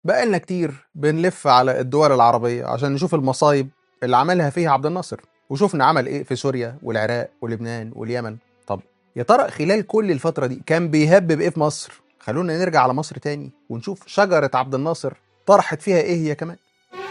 بقالنا كتير بنلف على الدول العربية عشان نشوف المصايب اللي عملها فيها عبد الناصر وشوفنا عمل ايه في سوريا والعراق ولبنان واليمن طب يا ترى خلال كل الفترة دي كان بيهبب ايه في مصر خلونا نرجع على مصر تاني ونشوف شجرة عبد الناصر طرحت فيها ايه هي كمان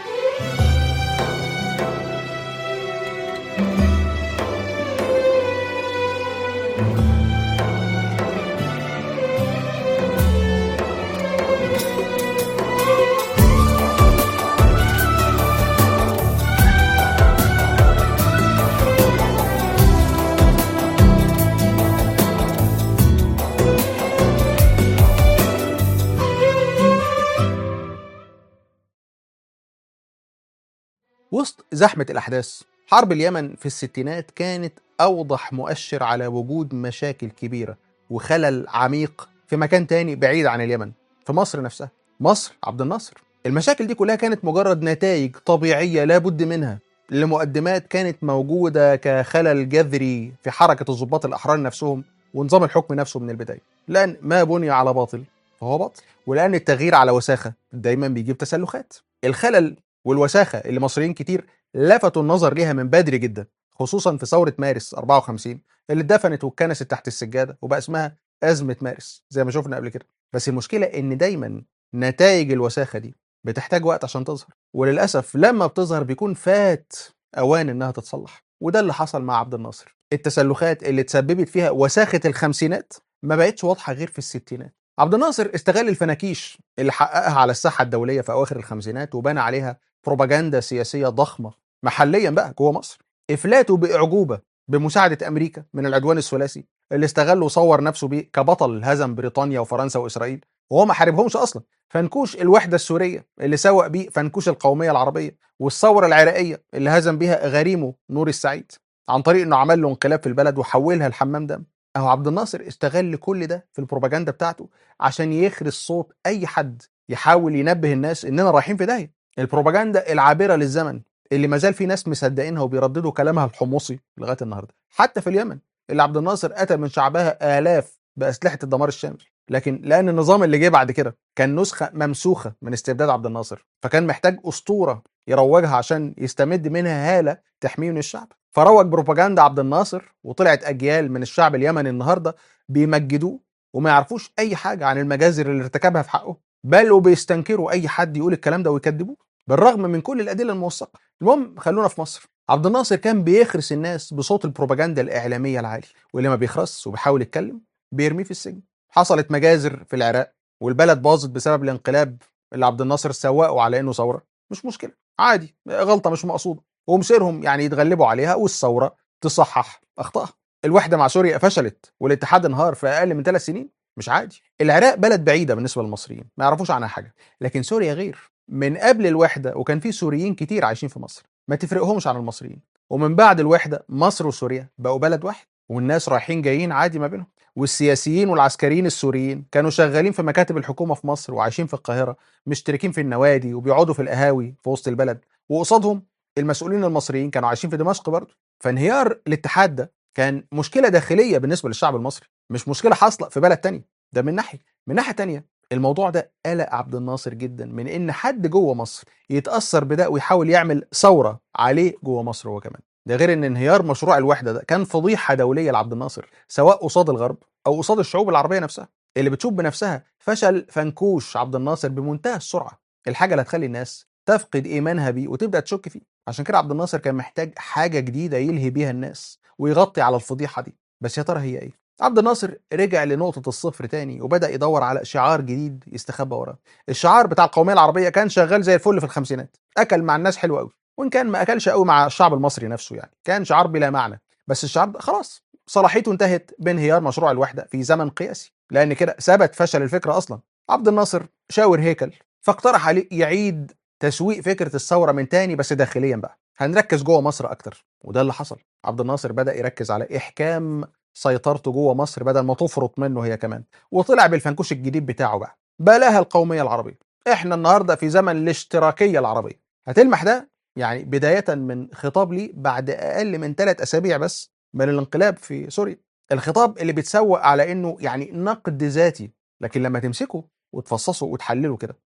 وسط زحمة الأحداث حرب اليمن في الستينات كانت أوضح مؤشر على وجود مشاكل كبيرة وخلل عميق في مكان تاني بعيد عن اليمن في مصر نفسها مصر عبد الناصر المشاكل دي كلها كانت مجرد نتائج طبيعية لابد منها لمقدمات كانت موجودة كخلل جذري في حركة الضباط الأحرار نفسهم ونظام الحكم نفسه من البداية لأن ما بني على باطل فهو باطل ولأن التغيير على وساخة دايما بيجيب تسلخات الخلل والوساخه اللي مصريين كتير لفتوا النظر ليها من بدري جدا خصوصا في ثوره مارس 54 اللي اتدفنت واتكنست تحت السجاده وبقى اسمها ازمه مارس زي ما شفنا قبل كده بس المشكله ان دايما نتائج الوساخه دي بتحتاج وقت عشان تظهر وللاسف لما بتظهر بيكون فات اوان انها تتصلح وده اللي حصل مع عبد الناصر التسلخات اللي تسببت فيها وساخه الخمسينات ما بقتش واضحه غير في الستينات عبد الناصر استغل الفناكيش اللي حققها على الساحه الدوليه في اواخر الخمسينات وبنى عليها بروباجندا سياسيه ضخمه محليا بقى جوه مصر افلاته باعجوبه بمساعده امريكا من العدوان الثلاثي اللي استغل وصور نفسه بيه كبطل هزم بريطانيا وفرنسا واسرائيل وهو ما حاربهمش اصلا فنكوش الوحده السوريه اللي سوق بيه فنكوش القوميه العربيه والثوره العراقيه اللي هزم بيها غريمه نور السعيد عن طريق انه عمل له انقلاب في البلد وحولها لحمام دم اهو عبد الناصر استغل كل ده في البروباجندا بتاعته عشان يخرس صوت اي حد يحاول ينبه الناس اننا رايحين في داهيه البروباجندا العابره للزمن اللي ما زال في ناس مصدقينها وبيرددوا كلامها الحمصي لغايه النهارده حتى في اليمن اللي عبد الناصر قتل من شعبها الاف باسلحه الدمار الشامل لكن لان النظام اللي جه بعد كده كان نسخه ممسوخه من استبداد عبد الناصر فكان محتاج اسطوره يروجها عشان يستمد منها هاله تحميه من الشعب فروج بروباجندا عبد الناصر وطلعت اجيال من الشعب اليمني النهارده بيمجدوه وما يعرفوش اي حاجه عن المجازر اللي ارتكبها في حقه بل وبيستنكروا اي حد يقول الكلام ده ويكذبوه بالرغم من كل الادله الموثقه المهم خلونا في مصر عبد الناصر كان بيخرس الناس بصوت البروباجندا الاعلاميه العالي واللي ما بيخرس وبيحاول يتكلم بيرميه في السجن حصلت مجازر في العراق والبلد باظت بسبب الانقلاب اللي عبد الناصر سوقه على انه ثوره مش مشكله عادي غلطه مش مقصوده ومصيرهم يعني يتغلبوا عليها والثوره تصحح اخطائها الوحده مع سوريا فشلت والاتحاد انهار في اقل من ثلاث سنين مش عادي العراق بلد بعيده بالنسبه للمصريين ما يعرفوش عنها حاجه لكن سوريا غير من قبل الوحده وكان في سوريين كتير عايشين في مصر ما تفرقهمش عن المصريين ومن بعد الوحده مصر وسوريا بقوا بلد واحد والناس رايحين جايين عادي ما بينهم والسياسيين والعسكريين السوريين كانوا شغالين في مكاتب الحكومه في مصر وعايشين في القاهره مشتركين في النوادي وبيقعدوا في القهاوي في وسط البلد وقصادهم المسؤولين المصريين كانوا عايشين في دمشق برضه فانهيار الاتحاد ده كان مشكله داخليه بالنسبه للشعب المصري مش مشكله حاصله في بلد تاني ده من ناحيه من ناحيه تانية الموضوع ده قلق عبد الناصر جدا من ان حد جوه مصر يتاثر بده ويحاول يعمل ثوره عليه جوه مصر هو كمان ده غير ان انهيار مشروع الوحده ده كان فضيحه دوليه لعبد الناصر سواء قصاد الغرب او قصاد الشعوب العربيه نفسها اللي بتشوف بنفسها فشل فنكوش عبد الناصر بمنتهى السرعه الحاجه اللي هتخلي الناس تفقد ايمانها بيه وتبدا تشك فيه عشان كده عبد الناصر كان محتاج حاجه جديده يلهي بيها الناس ويغطي على الفضيحه دي بس يا ترى هي ايه عبد الناصر رجع لنقطة الصفر تاني وبدأ يدور على شعار جديد يستخبى وراه. الشعار بتاع القومية العربية كان شغال زي الفل في الخمسينات، أكل مع الناس حلو قوي، وإن كان ما أكلش قوي مع الشعب المصري نفسه يعني، كان شعار بلا معنى، بس الشعار ده خلاص صلاحيته انتهت بانهيار مشروع الوحدة في زمن قياسي، لأن كده ثبت فشل الفكرة أصلا. عبد الناصر شاور هيكل فاقترح عليه يعيد تسويق فكرة الثورة من تاني بس داخليا بقى. هنركز جوه مصر أكتر، وده اللي حصل. عبد الناصر بدأ يركز على إحكام سيطرته جوه مصر بدل ما تفرط منه هي كمان وطلع بالفنكوش الجديد بتاعه بقى بلاها القوميه العربيه احنا النهارده في زمن الاشتراكيه العربيه هتلمح ده يعني بدايه من خطاب لي بعد اقل من ثلاث اسابيع بس من الانقلاب في سوريا الخطاب اللي بيتسوق على انه يعني نقد ذاتي لكن لما تمسكه وتفصصه وتحلله كده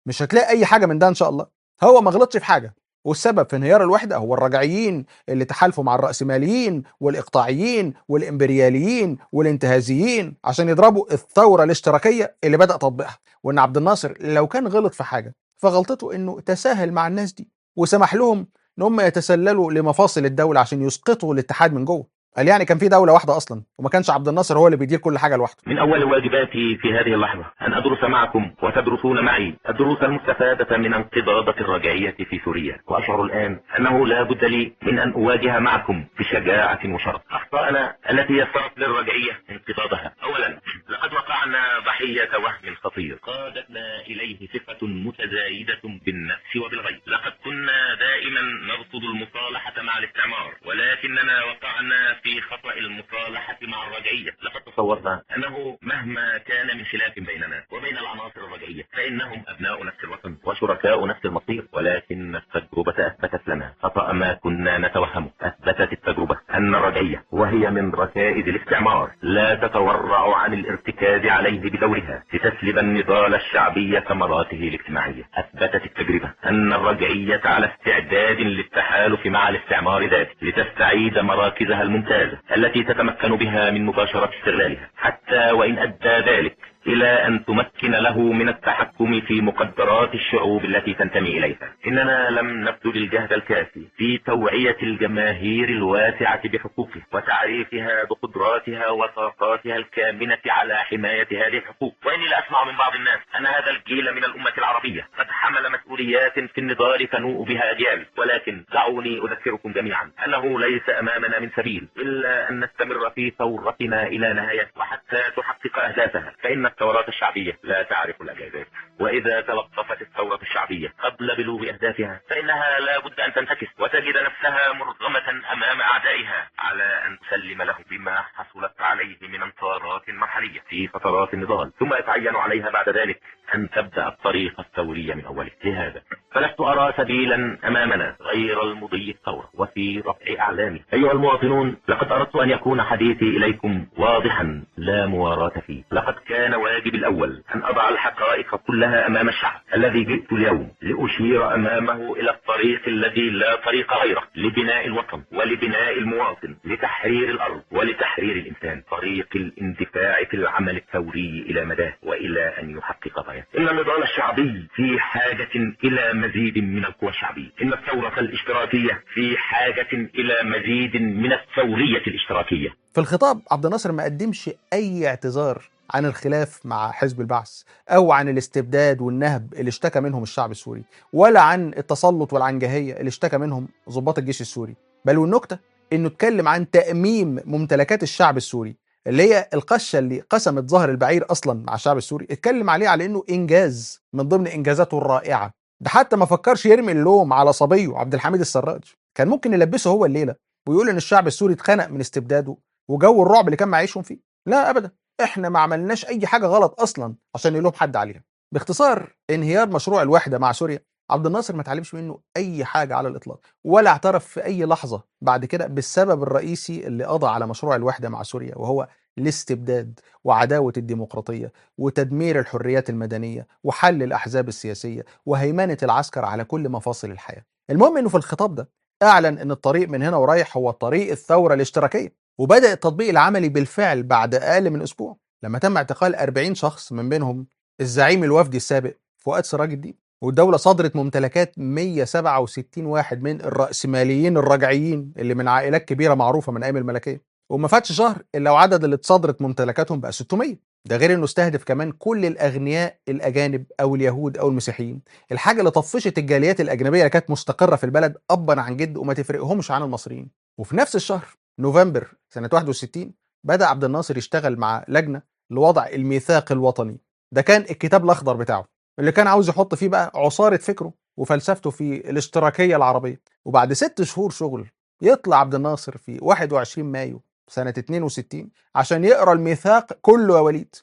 مش هتلاقي اي حاجه من ده ان شاء الله هو ما غلطش في حاجه والسبب في انهيار الوحده هو الرجعيين اللي تحالفوا مع الراسماليين والاقطاعيين والامبرياليين والانتهازيين عشان يضربوا الثوره الاشتراكيه اللي بدا تطبيقها وان عبد الناصر لو كان غلط في حاجه فغلطته انه تساهل مع الناس دي وسمح لهم ان هم يتسللوا لمفاصل الدوله عشان يسقطوا الاتحاد من جوه قال يعني كان في دولة واحدة أصلا وما كانش عبد الناصر هو اللي بيدير كل حاجة لوحده من أول واجباتي في هذه اللحظة أن أدرس معكم وتدرسون معي الدروس المستفادة من انقباضة الرجعية في سوريا وأشعر الآن أنه لا بد لي من أن أواجه معكم بشجاعة وشرف أخطاءنا التي يسرت للرجعية انقباضها أولا لقد وقعنا ضحية وهم خطير قادتنا إليه صفة متزايدة بالنفس وبالغيب لقد كنا دائما نرفض المصالحة مع الاستعمار ولكننا وقعنا في خطأ المصالحة مع الرجعية لقد تصورنا أنه مهما كان من خلاف بيننا وبين العناصر الرجعية فإنهم أبناء نفس الوطن وشركاء نفس المصير ولكن التجربة أثبتت لنا خطأ ما كنا نتوهمه أثبتت التجربة أن الرجعية وهي من ركائز الاستعمار لا تتورع عن الارتكاز عليه بدورها لتسلب النضال الشعبي ثمراته الاجتماعية أثبتت التجربة أن الرجعية على استعداد للتحالف مع الاستعمار ذاته لتستعيد مراكزها الممتازة التي تتمكن بها من مباشرة استغلالها حتى وإن أدى ذلك إلى أن تمكن له من التحكم في مقدرات الشعوب التي تنتمي إليها إننا لم نبذل الجهد الكافي في توعية الجماهير الواسعة بحقوقها وتعريفها بقدراتها وطاقاتها الكامنة على حماية هذه الحقوق وإني لأسمع من بعض الناس أن هذا الجيل من الأمة العربية قد حمل مسؤوليات في النضال تنوء بها أجيال ولكن دعوني أذكركم جميعا أنه ليس أمامنا من سبيل إلا أن نستمر في ثورتنا إلى نهاية وحتى تحقق أهدافها فإن الثورات الشعبية لا تعرف الأجازات وإذا توقفت الثورة الشعبية قبل بلوغ أهدافها فإنها لا بد أن تنتكس وتجد نفسها مرغمة أمام أعدائها على أن تسلم له بما حصلت عليه من انتصارات مرحلية في فترات النضال ثم يتعين عليها بعد ذلك أن تبدأ الطريق الثوري من أوله لهذا فلست أرى سبيلا أمامنا غير المضي الثورة وفي رفع أعلامه أيها المواطنون لقد أردت أن يكون حديثي إليكم واضحا لا مواراة فيه لقد كان واجبي الأول أن أضع الحقائق كلها أمام الشعب الذي جئت اليوم لأشير أمامه إلى الطريق الذي لا طريق غيره لبناء الوطن ولبناء المواطن لتحرير الأرض ولتحرير الإنسان طريق الاندفاع في العمل الثوري إلى مداه وإلى أن يحقق غايته إن النضال الشعبي في حاجة إلى مزيد من القوى الشعبية إن الثورة الاشتراكية في حاجة إلى مزيد من الثورية الاشتراكية في الخطاب عبد الناصر ما قدمش أي اعتذار عن الخلاف مع حزب البعث أو عن الاستبداد والنهب اللي اشتكى منهم الشعب السوري ولا عن التسلط والعنجهية اللي اشتكى منهم ضباط الجيش السوري بل والنكتة إنه اتكلم عن تأميم ممتلكات الشعب السوري اللي هي القشه اللي قسمت ظهر البعير اصلا مع الشعب السوري اتكلم عليه على انه انجاز من ضمن انجازاته الرائعه ده حتى ما فكرش يرمي اللوم على صبيه عبد الحميد السراج كان ممكن يلبسه هو الليله ويقول ان الشعب السوري اتخنق من استبداده وجو الرعب اللي كان معيشهم فيه لا ابدا احنا ما عملناش اي حاجه غلط اصلا عشان يلوم حد عليها باختصار انهيار مشروع الوحده مع سوريا عبد الناصر ما اتعلمش منه اي حاجه على الاطلاق ولا اعترف في اي لحظه بعد كده بالسبب الرئيسي اللي قضى على مشروع الوحده مع سوريا وهو الاستبداد وعداوه الديمقراطيه وتدمير الحريات المدنيه وحل الاحزاب السياسيه وهيمنه العسكر على كل مفاصل الحياه. المهم انه في الخطاب ده اعلن ان الطريق من هنا ورايح هو طريق الثوره الاشتراكيه وبدا التطبيق العملي بالفعل بعد اقل من اسبوع لما تم اعتقال 40 شخص من بينهم الزعيم الوفدي السابق فؤاد سراج الدين والدولة صدرت ممتلكات 167 واحد من الرأسماليين الرجعيين اللي من عائلات كبيرة معروفة من أيام الملكية وما فاتش شهر إلا وعدد اللي اتصدرت ممتلكاتهم بقى 600 ده غير انه استهدف كمان كل الاغنياء الاجانب او اليهود او المسيحيين الحاجه اللي طفشت الجاليات الاجنبيه اللي كانت مستقره في البلد ابا عن جد وما تفرقهمش عن المصريين وفي نفس الشهر نوفمبر سنه 61 بدا عبد الناصر يشتغل مع لجنه لوضع الميثاق الوطني ده كان الكتاب الاخضر بتاعه اللي كان عاوز يحط فيه بقى عصاره فكره وفلسفته في الاشتراكيه العربيه وبعد ست شهور شغل يطلع عبد الناصر في 21 مايو سنة 62 عشان يقرا الميثاق كله يا وليد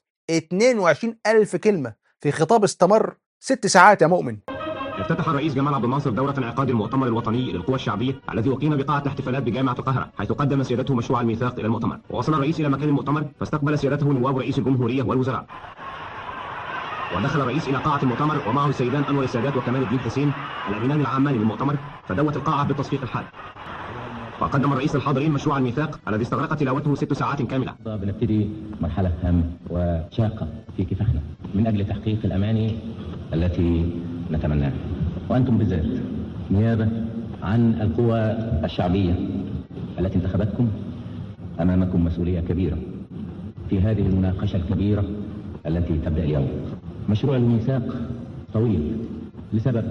22 ألف كلمة في خطاب استمر ست ساعات يا مؤمن افتتح الرئيس جمال عبد الناصر دورة انعقاد المؤتمر الوطني للقوى الشعبية الذي أقيم بقاعة الاحتفالات بجامعة القاهرة حيث قدم سيادته مشروع الميثاق إلى المؤتمر ووصل الرئيس إلى مكان المؤتمر فاستقبل سيادته نواب رئيس الجمهورية والوزراء ودخل الرئيس إلى قاعة المؤتمر ومعه السيدان أنور السادات وكمال الدين حسين الأمينان العامان للمؤتمر فدوت القاعة بالتصفيق الحاد وقدم الرئيس الحاضرين مشروع الميثاق الذي استغرقت تلاوته ست ساعات كاملة بنبتدي مرحلة هامة وشاقة في كفاحنا من أجل تحقيق الأماني التي نتمناها وأنتم بالذات نيابة عن القوى الشعبية التي انتخبتكم أمامكم مسؤولية كبيرة في هذه المناقشة الكبيرة التي تبدأ اليوم مشروع الميثاق طويل لسبب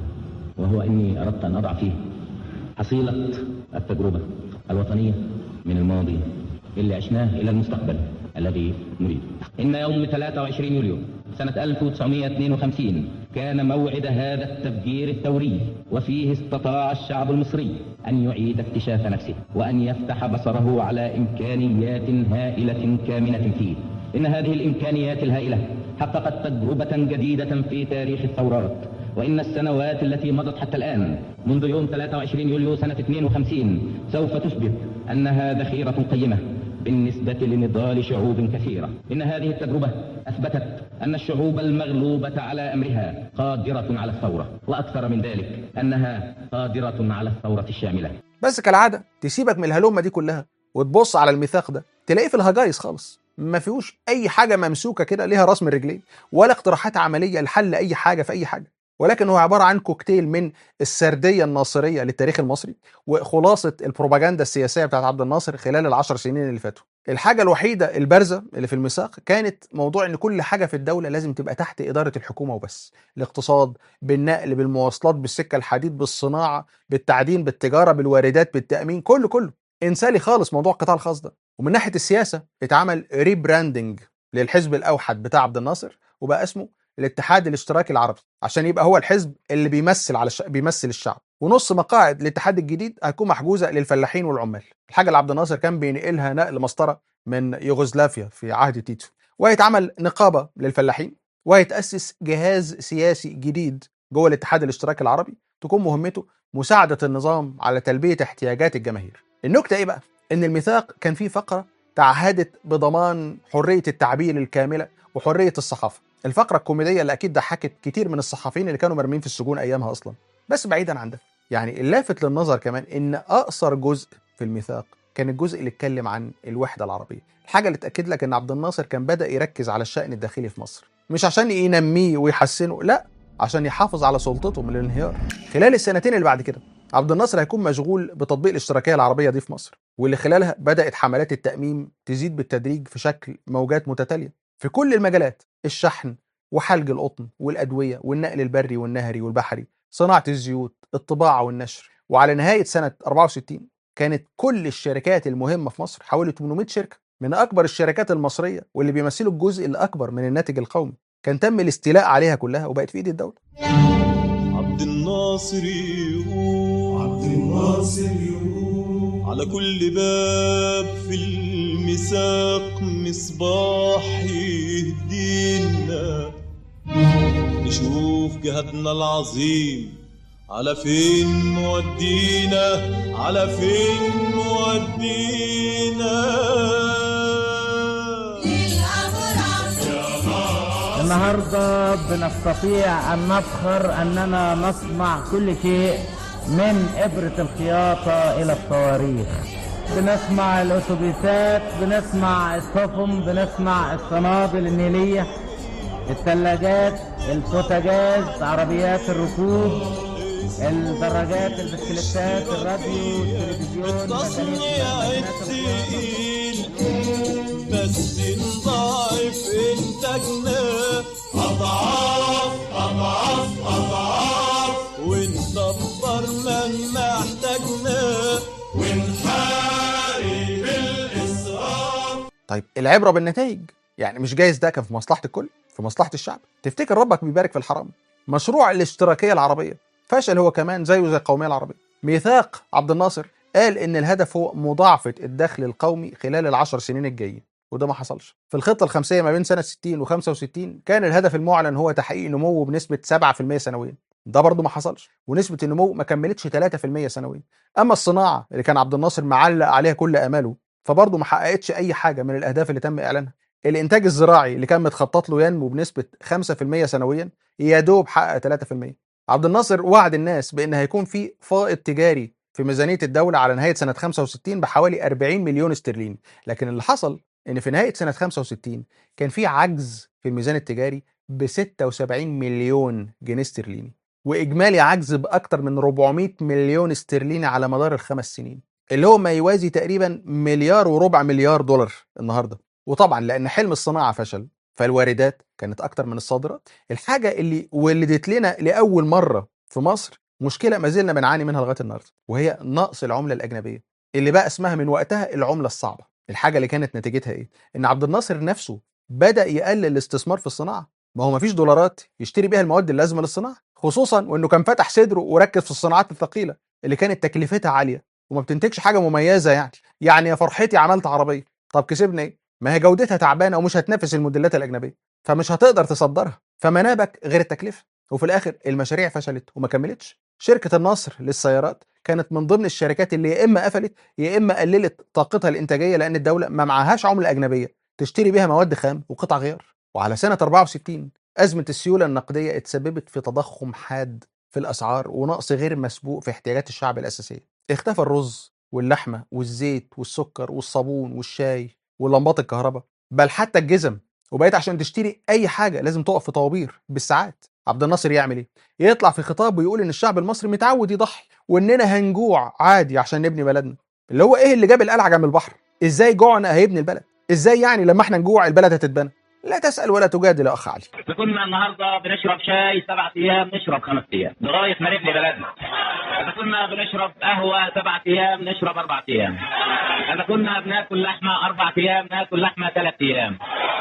وهو أني أردت أن أضع فيه حصيلة التجربة الوطنية من الماضي اللي عشناه إلى المستقبل الذي نريد إن يوم 23 يوليو سنة 1952 كان موعد هذا التفجير الثوري وفيه استطاع الشعب المصري أن يعيد اكتشاف نفسه وأن يفتح بصره على إمكانيات هائلة كامنة فيه إن هذه الإمكانيات الهائلة حققت تجربة جديدة في تاريخ الثورات وإن السنوات التي مضت حتى الآن منذ يوم 23 يوليو سنة 52 سوف تثبت أنها ذخيرة قيمة بالنسبة لنضال شعوب كثيرة إن هذه التجربة أثبتت أن الشعوب المغلوبة على أمرها قادرة على الثورة وأكثر من ذلك أنها قادرة على الثورة الشاملة بس كالعاده تسيبك من الهلومه دي كلها وتبص على الميثاق ده تلاقيه في الهجايز خالص ما فيهوش اي حاجه ممسوكه كده ليها راس من رجلين ولا اقتراحات عمليه لحل اي حاجه في اي حاجه ولكن هو عباره عن كوكتيل من السرديه الناصريه للتاريخ المصري وخلاصه البروباجندا السياسيه بتاعت عبد الناصر خلال العشر سنين اللي فاتوا الحاجه الوحيده البارزه اللي في الميثاق كانت موضوع ان كل حاجه في الدوله لازم تبقى تحت اداره الحكومه وبس الاقتصاد بالنقل بالمواصلات بالسكه الحديد بالصناعه بالتعدين بالتجاره بالواردات بالتامين كله كله انسالي خالص موضوع القطاع الخاص ده ومن ناحيه السياسه اتعمل ريبراندنج للحزب الاوحد بتاع عبد الناصر وبقى اسمه الاتحاد الاشتراكي العربي عشان يبقى هو الحزب اللي بيمثل على الش... بيمثل الشعب ونص مقاعد الاتحاد الجديد هتكون محجوزه للفلاحين والعمال الحاجه اللي عبد الناصر كان بينقلها نقل مسطره من يوغوسلافيا في عهد تيتو وهيتعمل نقابه للفلاحين وهيتاسس جهاز سياسي جديد جوه الاتحاد الاشتراكي العربي تكون مهمته مساعده النظام على تلبيه احتياجات الجماهير النكته ايه بقى ان الميثاق كان فيه فقره تعهدت بضمان حريه التعبير الكامله وحريه الصحافه الفقره الكوميديه اللي اكيد ضحكت كتير من الصحفيين اللي كانوا مرمين في السجون ايامها اصلا بس بعيدا عن ده يعني اللافت للنظر كمان ان اقصر جزء في الميثاق كان الجزء اللي اتكلم عن الوحده العربيه الحاجه اللي تاكد لك ان عبد الناصر كان بدا يركز على الشان الداخلي في مصر مش عشان ينميه ويحسنه لا عشان يحافظ على سلطته من الانهيار خلال السنتين اللي بعد كده عبد الناصر هيكون مشغول بتطبيق الاشتراكيه العربيه دي في مصر واللي خلالها بدات حملات التاميم تزيد بالتدريج في شكل موجات متتاليه في كل المجالات الشحن وحلج القطن والادويه والنقل البري والنهري والبحري صناعه الزيوت الطباعه والنشر وعلى نهايه سنه 64 كانت كل الشركات المهمه في مصر حوالي 800 شركه من اكبر الشركات المصريه واللي بيمثلوا الجزء الاكبر من الناتج القومي كان تم الاستيلاء عليها كلها وبقت في ايد الدوله عبد الناصر يقول عبد الناصر يقول على كل باب في الميثاق مصباح يهدينا نشوف جهادنا العظيم على فين مودينا على فين مودينا النهارده بنستطيع ان نفخر اننا نصنع كل شيء من ابره الخياطه الى الصواريخ بنصنع الاتوبيسات بنصنع السفن بنصنع الصنادل النيليه الثلاجات البوتاجاز عربيات الركوب الدراجات البسكليتات الراديو التلفزيون التصنيع التقيل بس نضاعف انتاجنا اضعاف اضعاف اضعاف وندبر مهما احتاجنا ونحارب الاسراف طيب العبره بالنتائج يعني مش جايز ده كان في مصلحه الكل في مصلحه الشعب تفتكر ربك بيبارك في الحرام مشروع الاشتراكيه العربيه فشل هو كمان زيه زي القوميه العربيه ميثاق عبد الناصر قال ان الهدف هو مضاعفه الدخل القومي خلال العشر سنين الجايين وده ما حصلش في الخطه الخمسيه ما بين سنه 60 و65 كان الهدف المعلن هو تحقيق نمو بنسبه 7% سنويا ده برضه ما حصلش ونسبه النمو ما كملتش 3% سنويا اما الصناعه اللي كان عبد الناصر معلق عليها كل اماله فبرضه ما حققتش اي حاجه من الاهداف اللي تم اعلانها الانتاج الزراعي اللي كان متخطط له ينمو بنسبه 5% سنويا يا دوب حقق 3% عبد الناصر وعد الناس بان هيكون في فائض تجاري في ميزانيه الدوله على نهايه سنه 65 بحوالي 40 مليون استرليني لكن اللي حصل ان في نهايه سنه 65 كان في عجز في الميزان التجاري ب 76 مليون جنيه استرليني واجمالي عجز باكثر من 400 مليون استرليني على مدار الخمس سنين اللي هو ما يوازي تقريبا مليار وربع مليار دولار النهارده وطبعا لان حلم الصناعه فشل فالواردات كانت اكتر من الصادرات الحاجه اللي ولدت لنا لاول مره في مصر مشكله ما زلنا بنعاني منها لغايه النهارده وهي نقص العمله الاجنبيه اللي بقى اسمها من وقتها العمله الصعبه الحاجه اللي كانت نتيجتها ايه ان عبد الناصر نفسه بدا يقلل الاستثمار في الصناعه ما هو ما فيش دولارات يشتري بيها المواد اللازمه للصناعه خصوصا وانه كان فتح صدره وركز في الصناعات الثقيله اللي كانت تكلفتها عاليه وما بتنتجش حاجه مميزه يعني يعني يا فرحتي عملت عربيه طب كسبنا ايه ما هي جودتها تعبانه ومش هتنافس الموديلات الاجنبيه فمش هتقدر تصدرها فما نابك غير التكلفه وفي الاخر المشاريع فشلت وما كملتش شركه النصر للسيارات كانت من ضمن الشركات اللي يا اما قفلت يا اما قللت طاقتها الانتاجيه لان الدوله ما معهاش عمله اجنبيه تشتري بيها مواد خام وقطع غيار وعلى سنه 64 ازمه السيوله النقديه اتسببت في تضخم حاد في الاسعار ونقص غير مسبوق في احتياجات الشعب الاساسيه اختفى الرز واللحمه والزيت والسكر والصابون والشاي ولمبات الكهرباء بل حتى الجزم وبقيت عشان تشتري اي حاجه لازم تقف في طوابير بالساعات عبد الناصر يعمل ايه يطلع في خطاب ويقول ان الشعب المصري متعود يضحي واننا هنجوع عادي عشان نبني بلدنا اللي هو ايه اللي جاب القلعه جنب البحر ازاي جوعنا هيبني البلد ازاي يعني لما احنا نجوع البلد هتتبنى لا تسال ولا تجادل يا اخ علي احنا كنا النهارده بنشرب شاي سبع ايام نشرب خمس ايام لغايه ما نبني بلدنا. احنا كنا بنشرب قهوه سبع ايام نشرب اربع ايام. احنا كنا بناكل لحمه اربع ايام ناكل لحمه ثلاث ايام.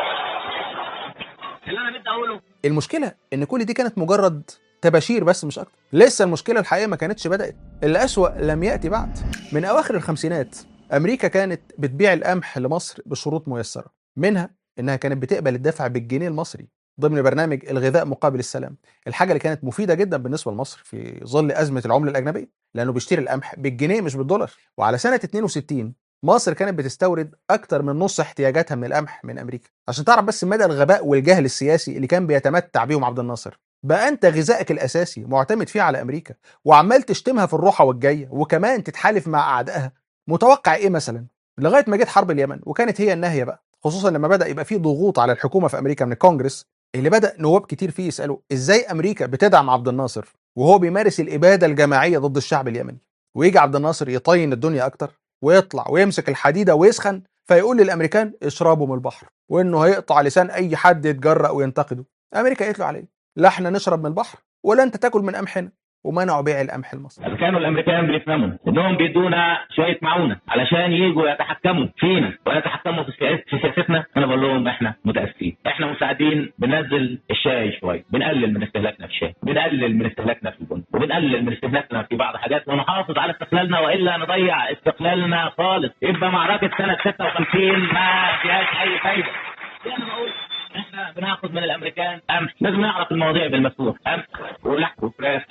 اللي انا بدي اقوله المشكله ان كل دي كانت مجرد تباشير بس مش اكتر لسه المشكله الحقيقيه ما كانتش بدات اللي اسوا لم ياتي بعد من اواخر الخمسينات امريكا كانت بتبيع القمح لمصر بشروط ميسره منها انها كانت بتقبل الدفع بالجنيه المصري ضمن برنامج الغذاء مقابل السلام الحاجه اللي كانت مفيده جدا بالنسبه لمصر في ظل ازمه العمله الاجنبيه لانه بيشتري القمح بالجنيه مش بالدولار وعلى سنه 62 مصر كانت بتستورد اكتر من نص احتياجاتها من القمح من امريكا عشان تعرف بس مدى الغباء والجهل السياسي اللي كان بيتمتع بيهم عبد الناصر بقى انت غذائك الاساسي معتمد فيه على امريكا وعمال تشتمها في الروحه والجايه وكمان تتحالف مع اعدائها متوقع ايه مثلا لغايه ما جت حرب اليمن وكانت هي الناهيه بقى خصوصا لما بدا يبقى في ضغوط على الحكومه في امريكا من الكونجرس اللي بدا نواب كتير فيه يسالوا ازاي امريكا بتدعم عبد الناصر وهو بيمارس الاباده الجماعيه ضد الشعب اليمني ويجي عبد الناصر يطين الدنيا اكتر ويطلع ويمسك الحديده ويسخن فيقول للامريكان اشربوا من البحر وانه هيقطع لسان اي حد يتجرأ وينتقده امريكا قالت له عليه لا احنا نشرب من البحر ولا انت تاكل من قمحنا ومنعوا بيع القمح المصري إذا كانوا الامريكان بيفهموا انهم بيدونا شويه معونه علشان يجوا يتحكموا فينا ويتحكموا في سياست- في سياستنا انا بقول لهم احنا متاسفين احنا مساعدين بننزل الشاي شويه بنقلل من استهلاكنا في الشاي بنقلل من استهلاكنا في البن وبنقلل من استهلاكنا في بعض الحاجات ونحافظ على استقلالنا والا نضيع استقلالنا خالص يبقى معركه سنه 56 ما فيهاش اي فايده دي انا بقول احنا بناخد من الامريكان قمح لازم نعرف المواضيع بالمفتوح قمح ولحم وفراخ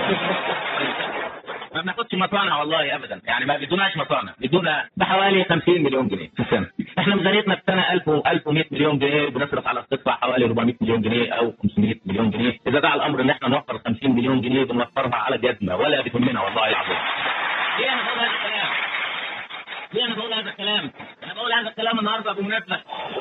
ما بناخدش مصانع والله ابدا يعني ما بيدوناش مصانع بيدونا بحوالي 50 مليون جنيه في السنه احنا ميزانيتنا في السنه 1000 و 1100 مليون جنيه بنصرف على القطع حوالي 400 مليون جنيه او 500 مليون جنيه اذا دعا الامر ان احنا نوفر 50 مليون جنيه بنوفرها على جدنا ولا بتهمنا والله العظيم ليه انا بقول هذا الكلام ليه انا بقول هذا الكلام انا بقول هذا الكلام النهارده بمناسبه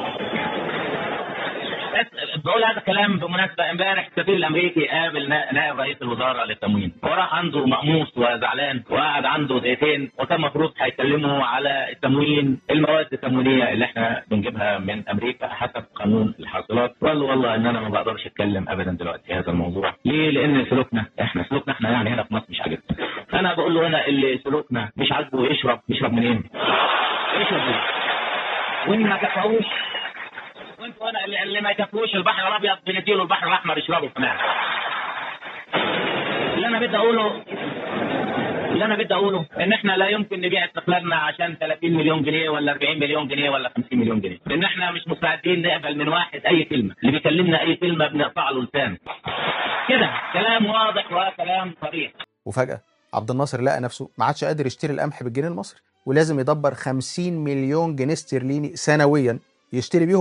بس بقول هذا الكلام بمناسبه امبارح السفير الامريكي قابل نا- نائب رئيس الوزراء للتموين وراح عنده مقموص وزعلان وقعد عنده دقيقتين وكان المفروض هيكلموا على التموين المواد التموينيه اللي احنا بنجيبها من امريكا حسب قانون الحاصلات وقال له والله ان انا ما بقدرش اتكلم ابدا دلوقتي في هذا الموضوع ليه لان سلوكنا احنا سلوكنا احنا يعني هنا في مصر مش عاجبنا انا بقول له هنا اللي سلوكنا مش عاجبه يشرب يشرب منين يشرب منين وان ما كفاهوش وانتوا انا اللي, اللي ما يكفوش البحر الابيض بنديله البحر الاحمر يشربوا كمان اللي انا بدي اقوله اللي انا بدي اقوله ان احنا لا يمكن نبيع استقلالنا عشان 30 مليون جنيه ولا 40 مليون جنيه ولا 50 مليون جنيه لان احنا مش مستعدين نقبل من واحد اي كلمه اللي بيكلمنا اي كلمه بنقطع له لسانه كده كلام واضح وكلام صريح وفجاه عبد الناصر لقى نفسه ما عادش قادر يشتري القمح بالجنيه المصري ولازم يدبر 50 مليون جنيه استرليني سنويا يشتري بيهم قمح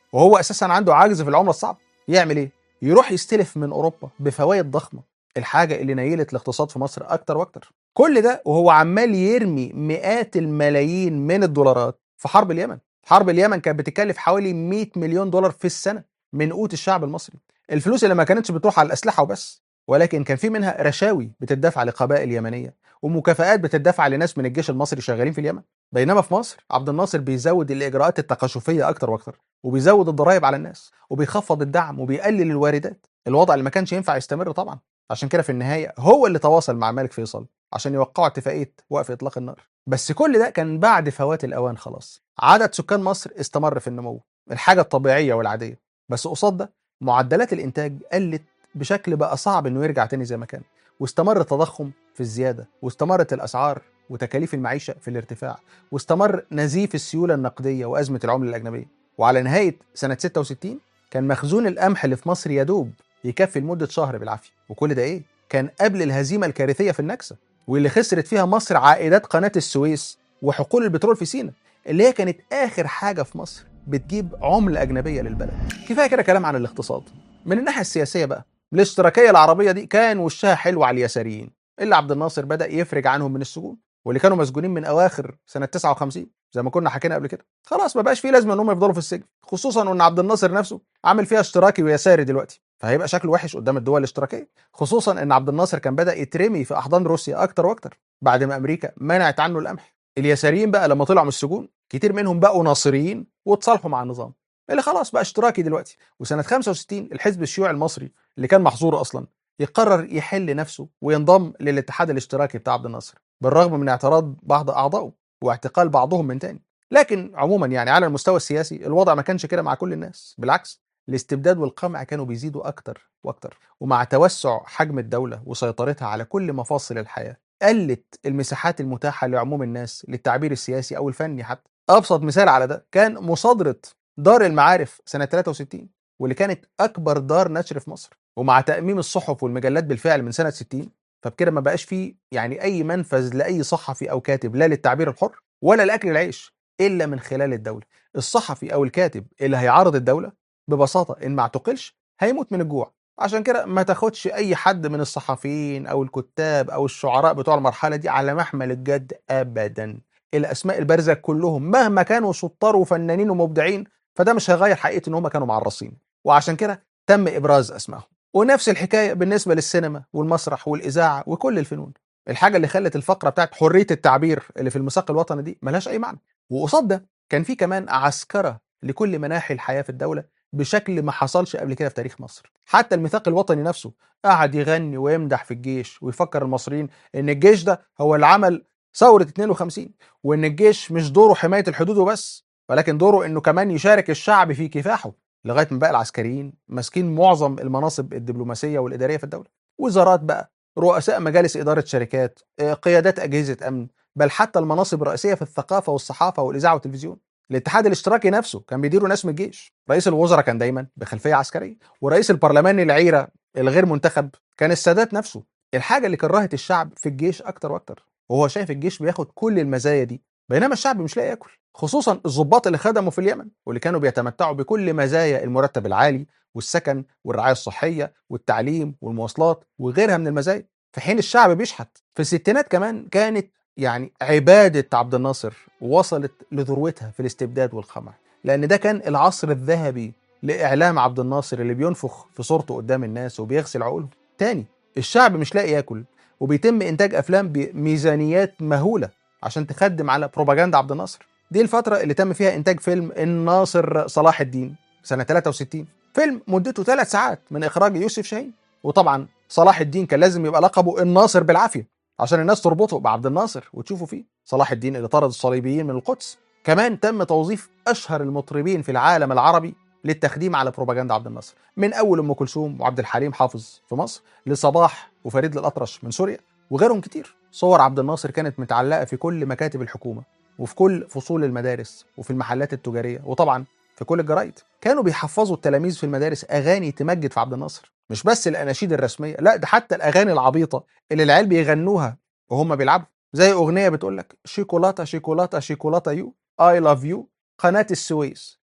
وهو اساسا عنده عجز في العمله الصعبه يعمل ايه يروح يستلف من اوروبا بفوائد ضخمه الحاجه اللي نيلت الاقتصاد في مصر اكتر واكتر كل ده وهو عمال يرمي مئات الملايين من الدولارات في حرب اليمن حرب اليمن كانت بتكلف حوالي 100 مليون دولار في السنه من قوت الشعب المصري الفلوس اللي ما كانتش بتروح على الاسلحه وبس ولكن كان في منها رشاوي بتدفع لقبائل يمنيه ومكافآت بتدفع لناس من الجيش المصري شغالين في اليمن بينما في مصر عبد الناصر بيزود الاجراءات التقاشفيه اكتر واكتر وبيزود الضرائب على الناس وبيخفض الدعم وبيقلل الواردات الوضع اللي ما كانش ينفع يستمر طبعا عشان كده في النهايه هو اللي تواصل مع الملك فيصل عشان يوقعوا اتفاقيه وقف اطلاق النار بس كل ده كان بعد فوات الاوان خلاص عدد سكان مصر استمر في النمو الحاجه الطبيعيه والعاديه بس قصاد ده معدلات الانتاج قلت بشكل بقى صعب انه يرجع تاني زي ما كان واستمر التضخم في الزياده واستمرت الاسعار وتكاليف المعيشه في الارتفاع واستمر نزيف السيوله النقديه وازمه العمله الاجنبيه وعلى نهايه سنه 66 كان مخزون القمح اللي في مصر يدوب يكفي لمده شهر بالعافيه وكل ده ايه كان قبل الهزيمه الكارثيه في النكسه واللي خسرت فيها مصر عائدات قناه السويس وحقول البترول في سيناء اللي هي كانت اخر حاجه في مصر بتجيب عمله اجنبيه للبلد كفايه كده كلام عن الاقتصاد من الناحيه السياسيه بقى الاشتراكيه العربيه دي كان وشها حلو على اليساريين اللي عبد الناصر بدا يفرج عنهم من السجون واللي كانوا مسجونين من اواخر سنه 59 زي ما كنا حكينا قبل كده خلاص ما بقاش فيه لازمه ان هم يفضلوا في السجن خصوصا ان عبد الناصر نفسه عامل فيها اشتراكي ويساري دلوقتي فهيبقى شكله وحش قدام الدول الاشتراكيه خصوصا ان عبد الناصر كان بدا يترمي في احضان روسيا اكتر واكتر بعد ما امريكا منعت عنه القمح اليساريين بقى لما طلعوا من السجون كتير منهم بقوا ناصريين واتصالحوا مع النظام اللي خلاص بقى اشتراكي دلوقتي وسنه 65 الحزب الشيوعي المصري اللي كان محظور اصلا يقرر يحل نفسه وينضم للاتحاد الاشتراكي بتاع عبد الناصر بالرغم من اعتراض بعض اعضائه واعتقال بعضهم من تاني لكن عموما يعني على المستوى السياسي الوضع ما كانش كده مع كل الناس بالعكس الاستبداد والقمع كانوا بيزيدوا اكتر واكتر ومع توسع حجم الدوله وسيطرتها على كل مفاصل الحياه قلت المساحات المتاحه لعموم الناس للتعبير السياسي او الفني حتى ابسط مثال على ده كان مصادره دار المعارف سنه 63 واللي كانت اكبر دار نشر في مصر ومع تاميم الصحف والمجلات بالفعل من سنه 60 فبكده ما بقاش فيه يعني اي منفذ لاي صحفي او كاتب لا للتعبير الحر ولا لاكل العيش الا من خلال الدوله الصحفي او الكاتب اللي هيعارض الدوله ببساطه ان ما اعتقلش هيموت من الجوع عشان كده ما تاخدش اي حد من الصحفيين او الكتاب او الشعراء بتوع المرحله دي على محمل الجد ابدا الاسماء البارزه كلهم مهما كانوا شطار وفنانين ومبدعين فده مش هيغير حقيقه ان هم كانوا معرصين وعشان كده تم ابراز اسمائهم ونفس الحكايه بالنسبه للسينما والمسرح والاذاعه وكل الفنون الحاجه اللي خلت الفقره بتاعت حريه التعبير اللي في الميثاق الوطني دي ملهاش اي معنى وقصاد ده كان في كمان عسكره لكل مناحي الحياه في الدوله بشكل ما حصلش قبل كده في تاريخ مصر حتى الميثاق الوطني نفسه قعد يغني ويمدح في الجيش ويفكر المصريين ان الجيش ده هو اللي عمل ثورة 52 وان الجيش مش دوره حماية الحدود وبس ولكن دوره انه كمان يشارك الشعب في كفاحه لغاية ما بقى العسكريين ماسكين معظم المناصب الدبلوماسية والإدارية في الدولة وزارات بقى رؤساء مجالس إدارة شركات آه، قيادات أجهزة أمن بل حتى المناصب الرئيسية في الثقافة والصحافة والإذاعة والتلفزيون الاتحاد الاشتراكي نفسه كان بيديره ناس من الجيش رئيس الوزراء كان دايما بخلفية عسكرية ورئيس البرلمان العيرة الغير منتخب كان السادات نفسه الحاجة اللي كرهت الشعب في الجيش أكتر وأكتر وهو شايف الجيش بياخد كل المزايا دي بينما الشعب مش لاقي ياكل خصوصا الضباط اللي خدموا في اليمن واللي كانوا بيتمتعوا بكل مزايا المرتب العالي والسكن والرعايه الصحيه والتعليم والمواصلات وغيرها من المزايا في حين الشعب بيشحت في الستينات كمان كانت يعني عباده عبد الناصر وصلت لذروتها في الاستبداد والقمع لان ده كان العصر الذهبي لاعلام عبد الناصر اللي بينفخ في صورته قدام الناس وبيغسل عقولهم تاني الشعب مش لاقي ياكل وبيتم انتاج افلام بميزانيات مهوله عشان تخدم على بروباجندا عبد الناصر دي الفتره اللي تم فيها انتاج فيلم الناصر صلاح الدين سنه 63 فيلم مدته ثلاث ساعات من اخراج يوسف شاهين وطبعا صلاح الدين كان لازم يبقى لقبه الناصر بالعافيه عشان الناس تربطه بعبد الناصر وتشوفه فيه صلاح الدين اللي طرد الصليبيين من القدس كمان تم توظيف اشهر المطربين في العالم العربي للتخديم على بروباجندا عبد الناصر من اول ام كلثوم وعبد الحليم حافظ في مصر لصباح وفريد الاطرش من سوريا وغيرهم كتير صور عبد الناصر كانت متعلقه في كل مكاتب الحكومه وفي كل فصول المدارس وفي المحلات التجاريه وطبعا في كل الجرايد كانوا بيحفظوا التلاميذ في المدارس اغاني تمجد في عبد الناصر مش بس الاناشيد الرسميه لا ده حتى الاغاني العبيطه اللي العيال بيغنوها وهم بيلعبوا زي اغنيه بتقول لك شيكولاته شيكولاته شيكولاته يو اي لاف يو قناه السويس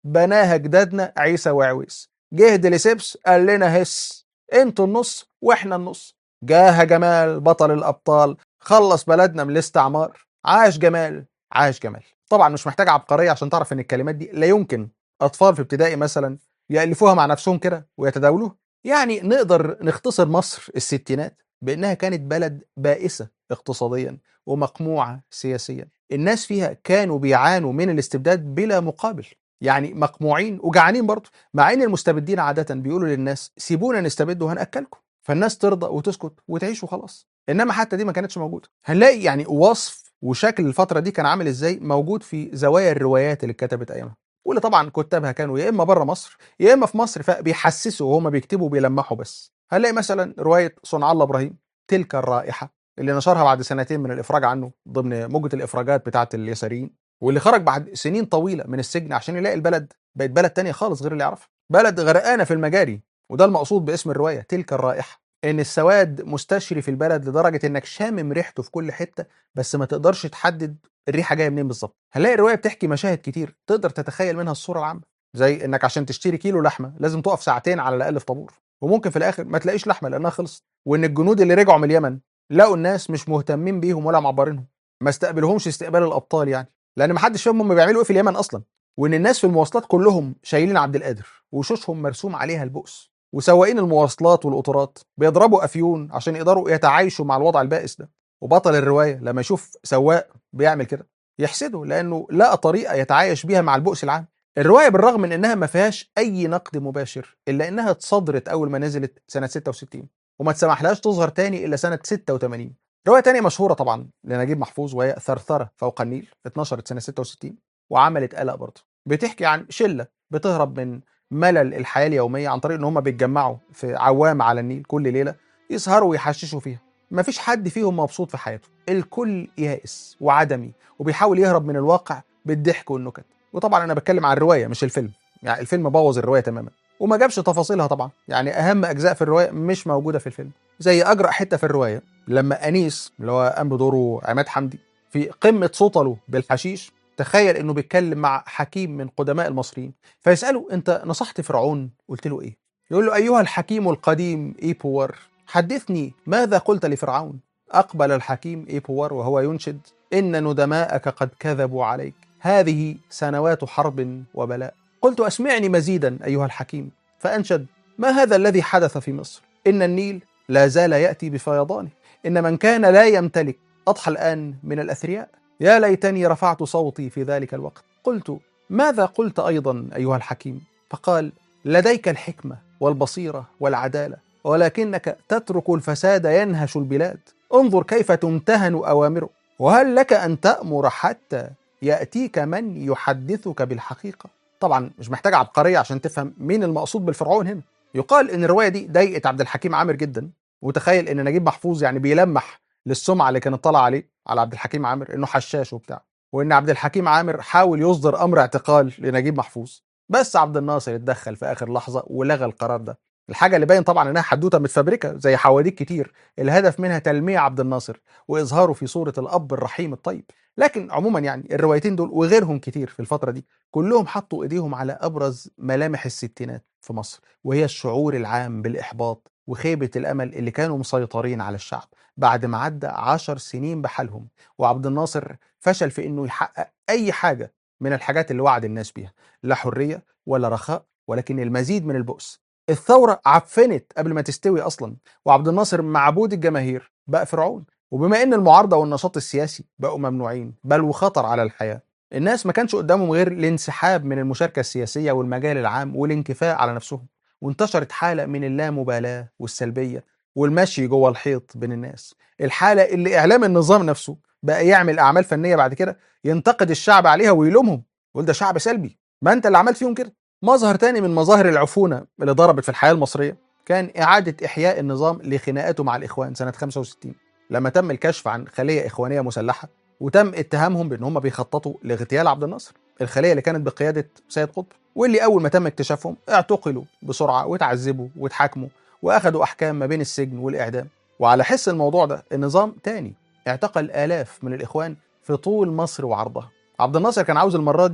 بناها جدادنا عيسى وعويس جه ديليسيبس قال لنا هس انتوا النص واحنا النص جاه جمال بطل الابطال خلص بلدنا من الاستعمار عاش جمال عاش جمال طبعا مش محتاج عبقريه عشان تعرف ان الكلمات دي لا يمكن اطفال في ابتدائي مثلا يالفوها مع نفسهم كده ويتداولوها يعني نقدر نختصر مصر الستينات بانها كانت بلد بائسه اقتصاديا ومقموعه سياسيا الناس فيها كانوا بيعانوا من الاستبداد بلا مقابل يعني مقموعين وجعانين برضه مع ان المستبدين عاده بيقولوا للناس سيبونا نستبد وهناكلكم فالناس ترضى وتسكت وتعيش وخلاص انما حتى دي ما كانتش موجوده هنلاقي يعني وصف وشكل الفتره دي كان عامل ازاي موجود في زوايا الروايات اللي اتكتبت ايامها واللي طبعا كتابها كانوا يا اما بره مصر يا اما في مصر فبيحسسوا وهما بيكتبوا بيلمحوا بس هنلاقي مثلا روايه صنع الله ابراهيم تلك الرائحه اللي نشرها بعد سنتين من الافراج عنه ضمن موجه الافراجات بتاعه اليساريين واللي خرج بعد سنين طويله من السجن عشان يلاقي البلد بقت بلد تانية خالص غير اللي يعرفها بلد غرقانه في المجاري وده المقصود باسم الروايه تلك الرائحه ان السواد مستشري في البلد لدرجه انك شامم ريحته في كل حته بس ما تقدرش تحدد الريحه جايه منين بالظبط هنلاقي الروايه بتحكي مشاهد كتير تقدر تتخيل منها الصوره العامه زي انك عشان تشتري كيلو لحمه لازم تقف ساعتين على الاقل في طابور وممكن في الاخر ما تلاقيش لحمه لانها خلصت وان الجنود اللي رجعوا من اليمن لقوا الناس مش مهتمين بيهم ولا معبرينهم ما استقبلوهمش استقبال الابطال يعني لان ما حدش فاهم هم بيعملوا ايه في اليمن اصلا وان الناس في المواصلات كلهم شايلين عبد القادر وشوشهم مرسوم عليها البؤس وسواقين المواصلات والقطارات بيضربوا افيون عشان يقدروا يتعايشوا مع الوضع البائس ده وبطل الروايه لما يشوف سواق بيعمل كده يحسده لانه لقى طريقه يتعايش بيها مع البؤس العام الروايه بالرغم من انها ما فيهاش اي نقد مباشر الا انها اتصدرت اول ما نزلت سنه 66 وما تسمحلهاش تظهر تاني الا سنه 86 روايه تانية مشهوره طبعا لنجيب محفوظ وهي ثرثره فوق النيل اتنشرت سنه 66 وعملت قلق برضه بتحكي عن شله بتهرب من ملل الحياه اليوميه عن طريق ان هم بيتجمعوا في عوامه على النيل كل ليله يسهروا ويحششوا فيها مفيش حد فيهم مبسوط في حياته الكل يائس وعدمي وبيحاول يهرب من الواقع بالضحك والنكت وطبعا انا بتكلم عن الروايه مش الفيلم يعني الفيلم بوظ الروايه تماما وما جابش تفاصيلها طبعا يعني اهم اجزاء في الروايه مش موجوده في الفيلم زي اجرأ حته في الروايه لما انيس اللي هو قام بدوره عماد حمدي في قمه سطله بالحشيش تخيل انه بيتكلم مع حكيم من قدماء المصريين فيساله انت نصحت فرعون قلت له ايه يقول له ايها الحكيم القديم ايبوار حدثني ماذا قلت لفرعون اقبل الحكيم ايبوار وهو ينشد ان ندماءك قد كذبوا عليك هذه سنوات حرب وبلاء قلت اسمعني مزيدا ايها الحكيم فانشد ما هذا الذي حدث في مصر ان النيل لا زال ياتي بفيضانه ان من كان لا يمتلك اضحى الان من الاثرياء يا ليتني رفعت صوتي في ذلك الوقت قلت ماذا قلت ايضا ايها الحكيم فقال لديك الحكمه والبصيره والعداله ولكنك تترك الفساد ينهش البلاد انظر كيف تمتهن اوامره وهل لك ان تامر حتى ياتيك من يحدثك بالحقيقه طبعا مش محتاج عبقريه عشان تفهم مين المقصود بالفرعون هنا يقال ان الروايه دي ضايقت عبد الحكيم عامر جدا وتخيل ان نجيب محفوظ يعني بيلمح للسمعه اللي كانت طالعه عليه على عبد الحكيم عامر انه حشاش وبتاع وان عبد الحكيم عامر حاول يصدر امر اعتقال لنجيب محفوظ بس عبد الناصر اتدخل في اخر لحظه ولغى القرار ده الحاجه اللي باين طبعا انها حدوته متفبركه زي حواديت كتير الهدف منها تلميع عبد الناصر واظهاره في صوره الاب الرحيم الطيب لكن عموما يعني الروايتين دول وغيرهم كتير في الفتره دي كلهم حطوا ايديهم على ابرز ملامح الستينات في مصر وهي الشعور العام بالاحباط وخيبه الامل اللي كانوا مسيطرين على الشعب بعد ما عدى عشر سنين بحالهم وعبد الناصر فشل في انه يحقق اي حاجه من الحاجات اللي وعد الناس بيها لا حريه ولا رخاء ولكن المزيد من البؤس الثوره عفنت قبل ما تستوي اصلا وعبد الناصر معبود الجماهير بقى فرعون وبما ان المعارضه والنشاط السياسي بقوا ممنوعين بل وخطر على الحياه الناس ما كانش قدامهم غير الانسحاب من المشاركه السياسيه والمجال العام والانكفاء على نفسهم وانتشرت حاله من اللامبالاه والسلبيه والمشي جوه الحيط بين الناس الحاله اللي اعلام النظام نفسه بقى يعمل اعمال فنيه بعد كده ينتقد الشعب عليها ويلومهم يقول ده شعب سلبي ما انت اللي عملت فيهم كده مظهر تاني من مظاهر العفونه اللي ضربت في الحياه المصريه كان اعاده احياء النظام لخناقاته مع الاخوان سنه 65 لما تم الكشف عن خليه اخوانيه مسلحه وتم اتهامهم بان هم بيخططوا لاغتيال عبد الناصر الخليه اللي كانت بقياده سيد قطب واللي اول ما تم اكتشافهم اعتقلوا بسرعه واتعذبوا واتحاكموا واخدوا احكام ما بين السجن والاعدام وعلى حس الموضوع ده النظام تاني اعتقل الاف من الاخوان في طول مصر وعرضها عبد الناصر كان عاوز المره دي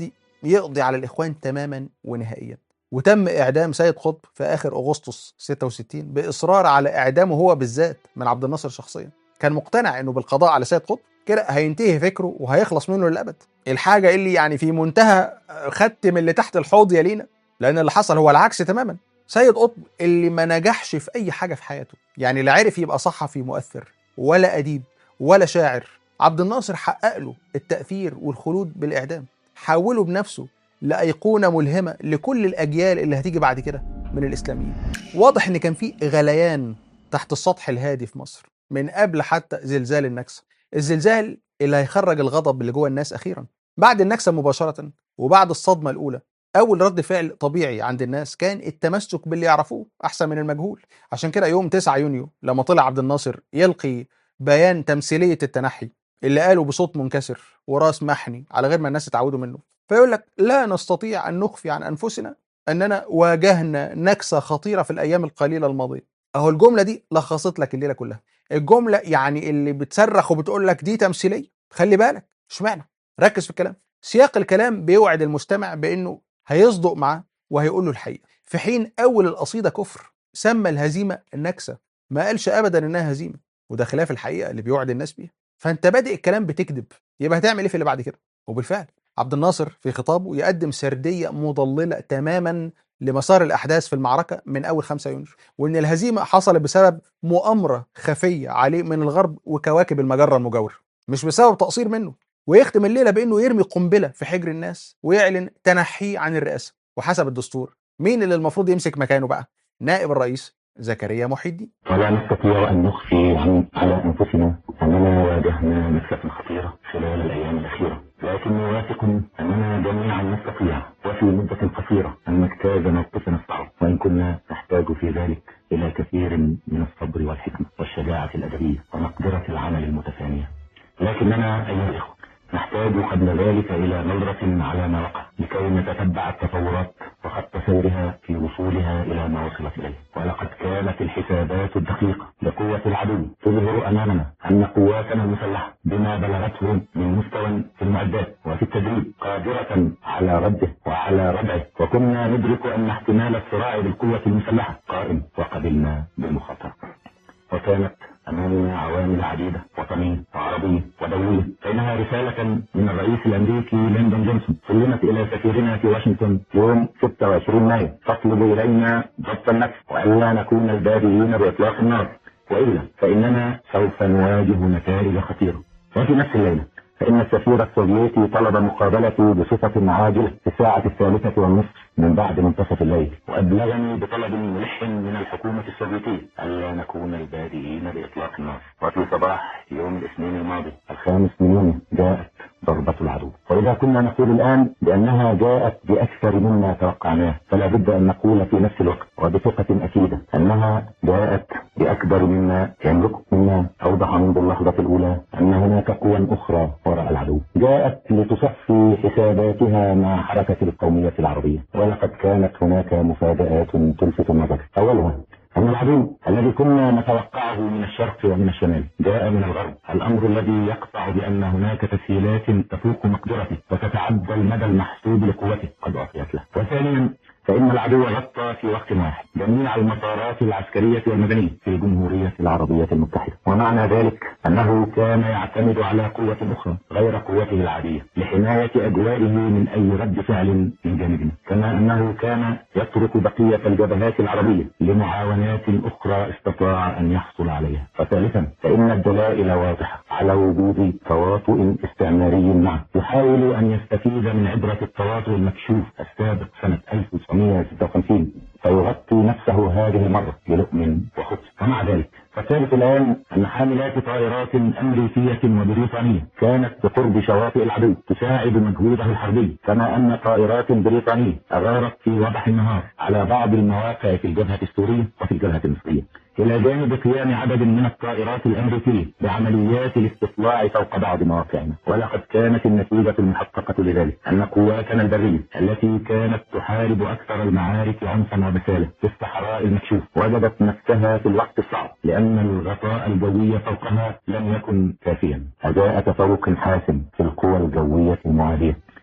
يقضي على الإخوان تماما ونهائيا وتم إعدام سيد قطب في آخر أغسطس 66 بإصرار على إعدامه هو بالذات من عبد الناصر شخصيا كان مقتنع إنه بالقضاء على سيد قطب كده هينتهي فكره وهيخلص منه للأبد الحاجة اللي يعني في منتهى خدت من اللي تحت الحوض يا لينا لأن اللي حصل هو العكس تماما سيد قطب اللي ما نجحش في أي حاجة في حياته يعني لا عرف يبقى صحفي مؤثر ولا أديب ولا شاعر عبد الناصر حقق له التأثير والخلود بالإعدام حوله بنفسه لأيقونة ملهمة لكل الأجيال اللي هتيجي بعد كده من الإسلاميين واضح إن كان في غليان تحت السطح الهادي في مصر من قبل حتى زلزال النكسة الزلزال اللي هيخرج الغضب اللي جوه الناس أخيرا بعد النكسة مباشرة وبعد الصدمة الأولى أول رد فعل طبيعي عند الناس كان التمسك باللي يعرفوه أحسن من المجهول عشان كده يوم 9 يونيو لما طلع عبد الناصر يلقي بيان تمثيلية التنحي اللي قاله بصوت منكسر وراس محني على غير ما الناس اتعودوا منه فيقول لك لا نستطيع أن نخفي عن أنفسنا أننا واجهنا نكسة خطيرة في الأيام القليلة الماضية أهو الجملة دي لخصت لك الليلة كلها الجملة يعني اللي بتصرخ وبتقول لك دي تمثيلية خلي بالك اشمعنى ركز في الكلام سياق الكلام بيوعد المستمع بأنه هيصدق معاه وهيقول له الحقيقة في حين أول القصيدة كفر سمى الهزيمة النكسة ما قالش أبدا إنها هزيمة وده خلاف الحقيقة اللي بيوعد الناس بيها فأنت بادئ الكلام بتكذب يبقى هتعمل إيه في اللي بعد كده وبالفعل عبد الناصر في خطابه يقدم سردية مضللة تماما لمسار الأحداث في المعركة من أول 5 يونيو وإن الهزيمة حصلت بسبب مؤامرة خفية عليه من الغرب وكواكب المجرة المجاورة مش بسبب تقصير منه ويختم الليلة بأنه يرمي قنبلة في حجر الناس ويعلن تنحيه عن الرئاسة وحسب الدستور مين اللي المفروض يمسك مكانه بقى نائب الرئيس زكريا محي الدين ولا نستطيع أن نخفي عن على أنفسنا أننا واجهنا نكسة خطيرة خلال الأيام الأخيرة لكني واثق أننا جميعا نستطيع وفي مدة قصيرة أن نجتاز موقفنا الصعب وإن كنا نحتاج في ذلك إلى كثير من الصبر والحكمة والشجاعة الأدبية ومقدرة العمل المتفانية لكننا أيها الإخوة نحتاج قبل ذلك إلى نظرة على ما وقع لكي نتتبع التطورات وخط سيرها في وصولها إلى ما وصلت إليه ولقد كانت الحسابات الدقيقة لقوة العدو تظهر أمامنا أن قواتنا المسلحة بما بلغته من مستوى في المعدات وفي التدريب قادرة على رده وعلى ردعه وكنا ندرك أن احتمال الصراع بالقوة المسلحة قائم وقبلنا بالمخاطرة وكانت أمامنا عوامل عديدة وطنية وعربية ودولية فإنها رسالة من الرئيس الأمريكي ليندون جونسون سلمت إلى سفيرنا في واشنطن يوم 26 مايو تطلب إلينا ضبط النفس وألا نكون البادئين بإطلاق النار وإلا فإننا سوف نواجه نتائج خطيرة وفي نفس الليلة فإن السفير السوفيتي طلب مقابلتي بصفة عاجلة في الساعة الثالثة والنصف من بعد منتصف الليل وأبلغني بطلب ملح من الحكومة السوفيتية ألا نكون البادئين بإطلاق النار وفي صباح يوم الاثنين الماضي الخامس من يونيو جاءت ضربة العدو وإذا كنا نقول الآن بأنها جاءت بأكثر مما توقعناه فلا بد أن نقول في نفس الوقت وبثقة أكيدة أنها جاءت بأكبر مما يملك مما أوضح منذ اللحظة الأولى أن هناك قوى أخرى وراء العدو جاءت لتصفي حساباتها مع حركة القومية العربية ولقد كانت هناك مفاجآت تلفت النظر أولها أن العدو الذي كنا نتوقعه من الشرق ومن الشمال جاء من الغرب الأمر الذي يقطع بأن هناك تسهيلات تفوق مقدرته وتتعدى المدى المحسوب لقوته قد أعطيت له وثانيا فإن العدو غطى في وقت واحد جميع المطارات العسكرية والمدنية في الجمهورية العربية المتحدة ومعنى ذلك أنه كان يعتمد على قوة أخرى غير قوته العادية لحماية أجوائه من أي رد فعل من جانبنا كما أنه كان يترك بقية الجبهات العربية لمعاونات أخرى استطاع أن يحصل عليها وثالثا فإن الدلائل واضحة على وجود تواطؤ استعماري معه يحاول أن يستفيد من عبرة التواطؤ المكشوف السابق سنة 1956 فيغطي نفسه هذه المرة بلؤم وخبز ومع ذلك فالثالث الآن أن حاملات طائرات أمريكية وبريطانية كانت بقرب شواطئ العدو تساعد مجهوده الحربي كما أن طائرات بريطانية أغارت في وضح النهار على بعض المواقع في الجبهة السورية وفي الجبهة المصرية إلى جانب قيام عدد من الطائرات الأمريكية بعمليات الاستطلاع فوق بعض مواقعنا ولقد كانت النتيجة المحققة لذلك أن قواتنا البرية التي كانت تحارب أكثر المعارك عنفا وبسالة في الصحراء المكشوف وجدت نفسها في الوقت الصعب لأن الغطاء الجوي فوقها لم يكن كافيا فجاء تفوق حاسم في القوى الجوية المعادية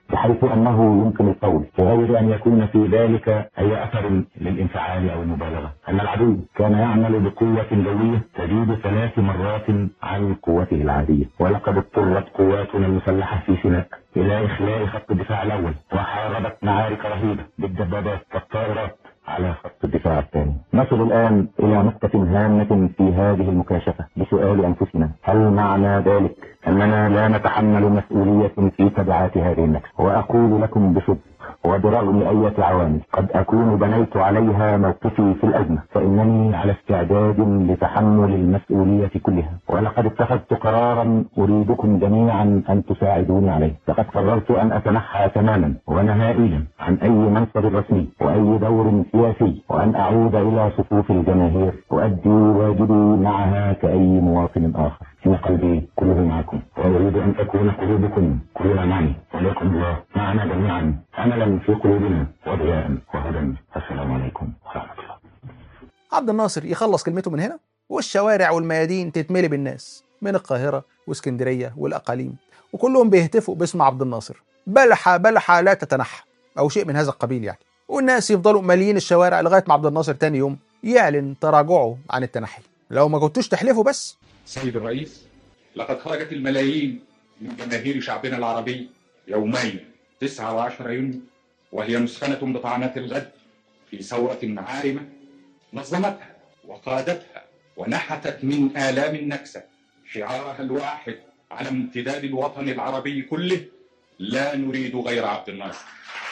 بحيث أنه يمكن القول بغير أن يكون في ذلك أي أثر للانفعال أو المبالغة أن العدو كان يعمل بقوة جوية تزيد ثلاث مرات عن قوته العادية ولقد اضطرت قواتنا المسلحة في سيناء إلى إخلاء خط الدفاع الأول وحاربت معارك رهيبة بالدبابات والطائرات على خط الدفاع الثاني نصل الآن إلى نقطة هامة في هذه المكاشفة بسؤال أنفسنا هل معنى ذلك أننا لا نتحمل مسؤولية في تبعات هذه النكسة وأقول لكم بصدق وبرغم أية عوامل قد أكون بنيت عليها موقفي في الأزمة فإنني على استعداد لتحمل المسؤولية كلها ولقد اتخذت قرارا أريدكم جميعا أن تساعدوني عليه لقد قررت أن أتنحى تماما ونهائيا عن أي منصب رسمي وأي دور سياسي وأن أعود إلى صفوف الجماهير وأدي واجبي معها كأي مواطن آخر في قلبي كله معكم وأريد أن تكون قلوبكم كلها معي وليكن الله معنا جميعا أملا في قلوبنا وضياء وهدى السلام عليكم ورحمة الله عبد الناصر يخلص كلمته من هنا والشوارع والميادين تتملي بالناس من القاهرة واسكندرية والأقاليم وكلهم بيهتفوا باسم عبد الناصر بلحة بلحة لا تتنحى أو شيء من هذا القبيل يعني والناس يفضلوا ماليين الشوارع لغاية ما عبد الناصر تاني يوم يعلن تراجعه عن التنحي لو ما كنتوش تحلفوا بس سيد الرئيس لقد خرجت الملايين من جماهير شعبنا العربي يومين 9 و10 يونيو وهي مسخنة بطعنات الغد في ثورة عارمة نظمتها وقادتها ونحتت من آلام النكسة شعارها الواحد على امتداد الوطن العربي كله لا نريد غير عبد الناصر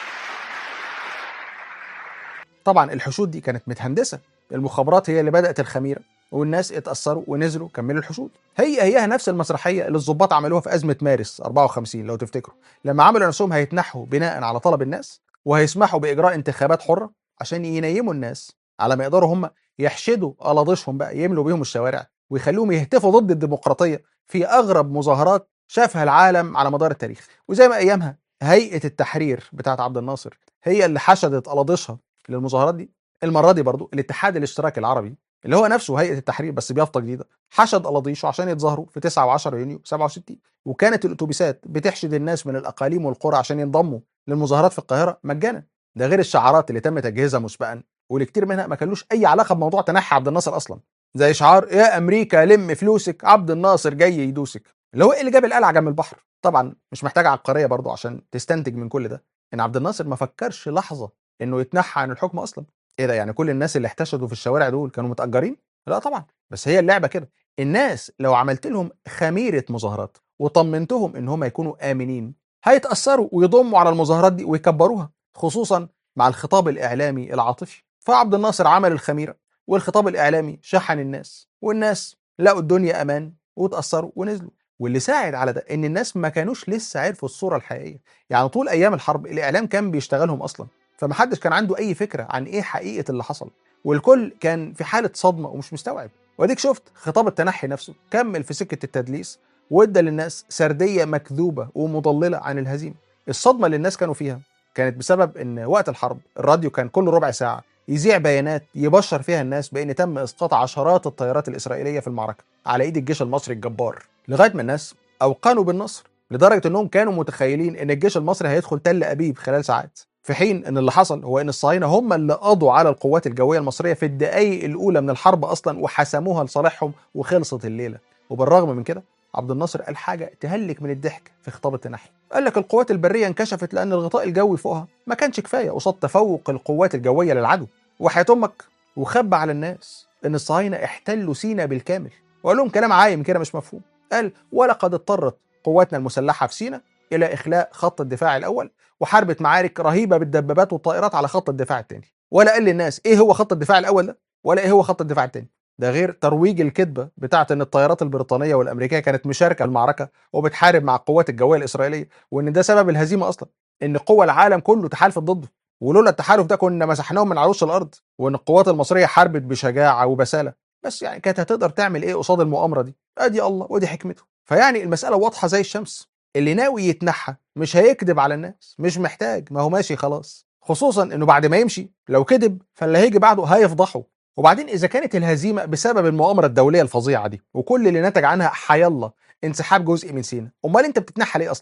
طبعا الحشود دي كانت متهندسة المخابرات هي اللي بدأت الخميرة والناس اتأثروا ونزلوا كملوا الحشود هي هيها نفس المسرحية اللي الضباط عملوها في أزمة مارس 54 لو تفتكروا لما عملوا نفسهم هيتنحوا بناء على طلب الناس وهيسمحوا بإجراء انتخابات حرة عشان ينيموا الناس على ما يقدروا هم يحشدوا ألاضشهم بقى يملوا بيهم الشوارع ويخلوهم يهتفوا ضد الديمقراطية في أغرب مظاهرات شافها العالم على مدار التاريخ وزي ما أيامها هيئة التحرير بتاعت عبد الناصر هي اللي حشدت ألاضشها للمظاهرات دي المرة دي برضو الاتحاد الاشتراكي العربي اللي هو نفسه هيئة التحرير بس بيافطة جديدة حشد ألاضيشه عشان يتظاهروا في 9 و10 يونيو 67 وكانت الأتوبيسات بتحشد الناس من الأقاليم والقرى عشان ينضموا للمظاهرات في القاهرة مجانا ده غير الشعارات اللي تم تجهيزها مسبقا واللي كتير منها ما كانلوش أي علاقة بموضوع تنحي عبد الناصر أصلا زي شعار يا أمريكا لم فلوسك عبد الناصر جاي يدوسك اللي هو إيه اللي جاب القلعة جنب البحر طبعا مش محتاج عبقرية برضو عشان تستنتج من كل ده إن عبد الناصر ما فكرش لحظة إنه يتنحى عن الحكم أصلا ايه ده يعني كل الناس اللي احتشدوا في الشوارع دول كانوا متأجرين؟ لا طبعا بس هي اللعبة كده الناس لو عملت لهم خميرة مظاهرات وطمنتهم ان هم يكونوا آمنين هيتأثروا ويضموا على المظاهرات دي ويكبروها خصوصا مع الخطاب الإعلامي العاطفي فعبد الناصر عمل الخميرة والخطاب الإعلامي شحن الناس والناس لقوا الدنيا أمان وتأثروا ونزلوا واللي ساعد على ده ان الناس ما كانوش لسه عرفوا الصورة الحقيقية يعني طول أيام الحرب الإعلام كان بيشتغلهم أصلا فمحدش كان عنده اي فكره عن ايه حقيقه اللي حصل والكل كان في حاله صدمه ومش مستوعب واديك شفت خطاب التنحي نفسه كمل في سكه التدليس وادى للناس سرديه مكذوبه ومضلله عن الهزيمه الصدمه اللي الناس كانوا فيها كانت بسبب ان وقت الحرب الراديو كان كل ربع ساعه يذيع بيانات يبشر فيها الناس بان تم اسقاط عشرات الطيارات الاسرائيليه في المعركه على ايد الجيش المصري الجبار لغايه ما الناس اوقنوا بالنصر لدرجه انهم كانوا متخيلين ان الجيش المصري هيدخل تل ابيب خلال ساعات في حين ان اللي حصل هو ان الصهاينه هم اللي قضوا على القوات الجويه المصريه في الدقائق الاولى من الحرب اصلا وحسموها لصالحهم وخلصت الليله وبالرغم من كده عبد الناصر قال حاجه تهلك من الضحك في خطاب التنحي قال لك القوات البريه انكشفت لان الغطاء الجوي فوقها ما كانش كفايه قصاد تفوق القوات الجويه للعدو وحياه امك وخبى على الناس ان الصهاينه احتلوا سينا بالكامل وقال لهم كلام عايم كده مش مفهوم قال ولقد اضطرت قواتنا المسلحه في سينا الى اخلاء خط الدفاع الاول وحاربة معارك رهيبه بالدبابات والطائرات على خط الدفاع الثاني ولا قال للناس ايه هو خط الدفاع الاول ده ولا ايه هو خط الدفاع الثاني ده غير ترويج الكذبه بتاعه ان الطيارات البريطانيه والامريكيه كانت مشاركه المعركه وبتحارب مع القوات الجويه الاسرائيليه وان ده سبب الهزيمه اصلا ان قوى العالم كله تحالفت ضده ولولا التحالف ده كنا مسحناهم من على وش الارض وان القوات المصريه حاربت بشجاعه وبساله بس يعني كانت هتقدر تعمل ايه قصاد المؤامره دي ادي الله ودي حكمته فيعني المساله واضحه زي الشمس اللي ناوي يتنحى مش هيكذب على الناس مش محتاج ما هو ماشي خلاص خصوصا انه بعد ما يمشي لو كذب فاللي هيجي بعده هيفضحه وبعدين اذا كانت الهزيمه بسبب المؤامره الدوليه الفظيعه دي وكل اللي نتج عنها حيالله انسحاب جزء من سينا امال انت بتتنحى ليه اصلا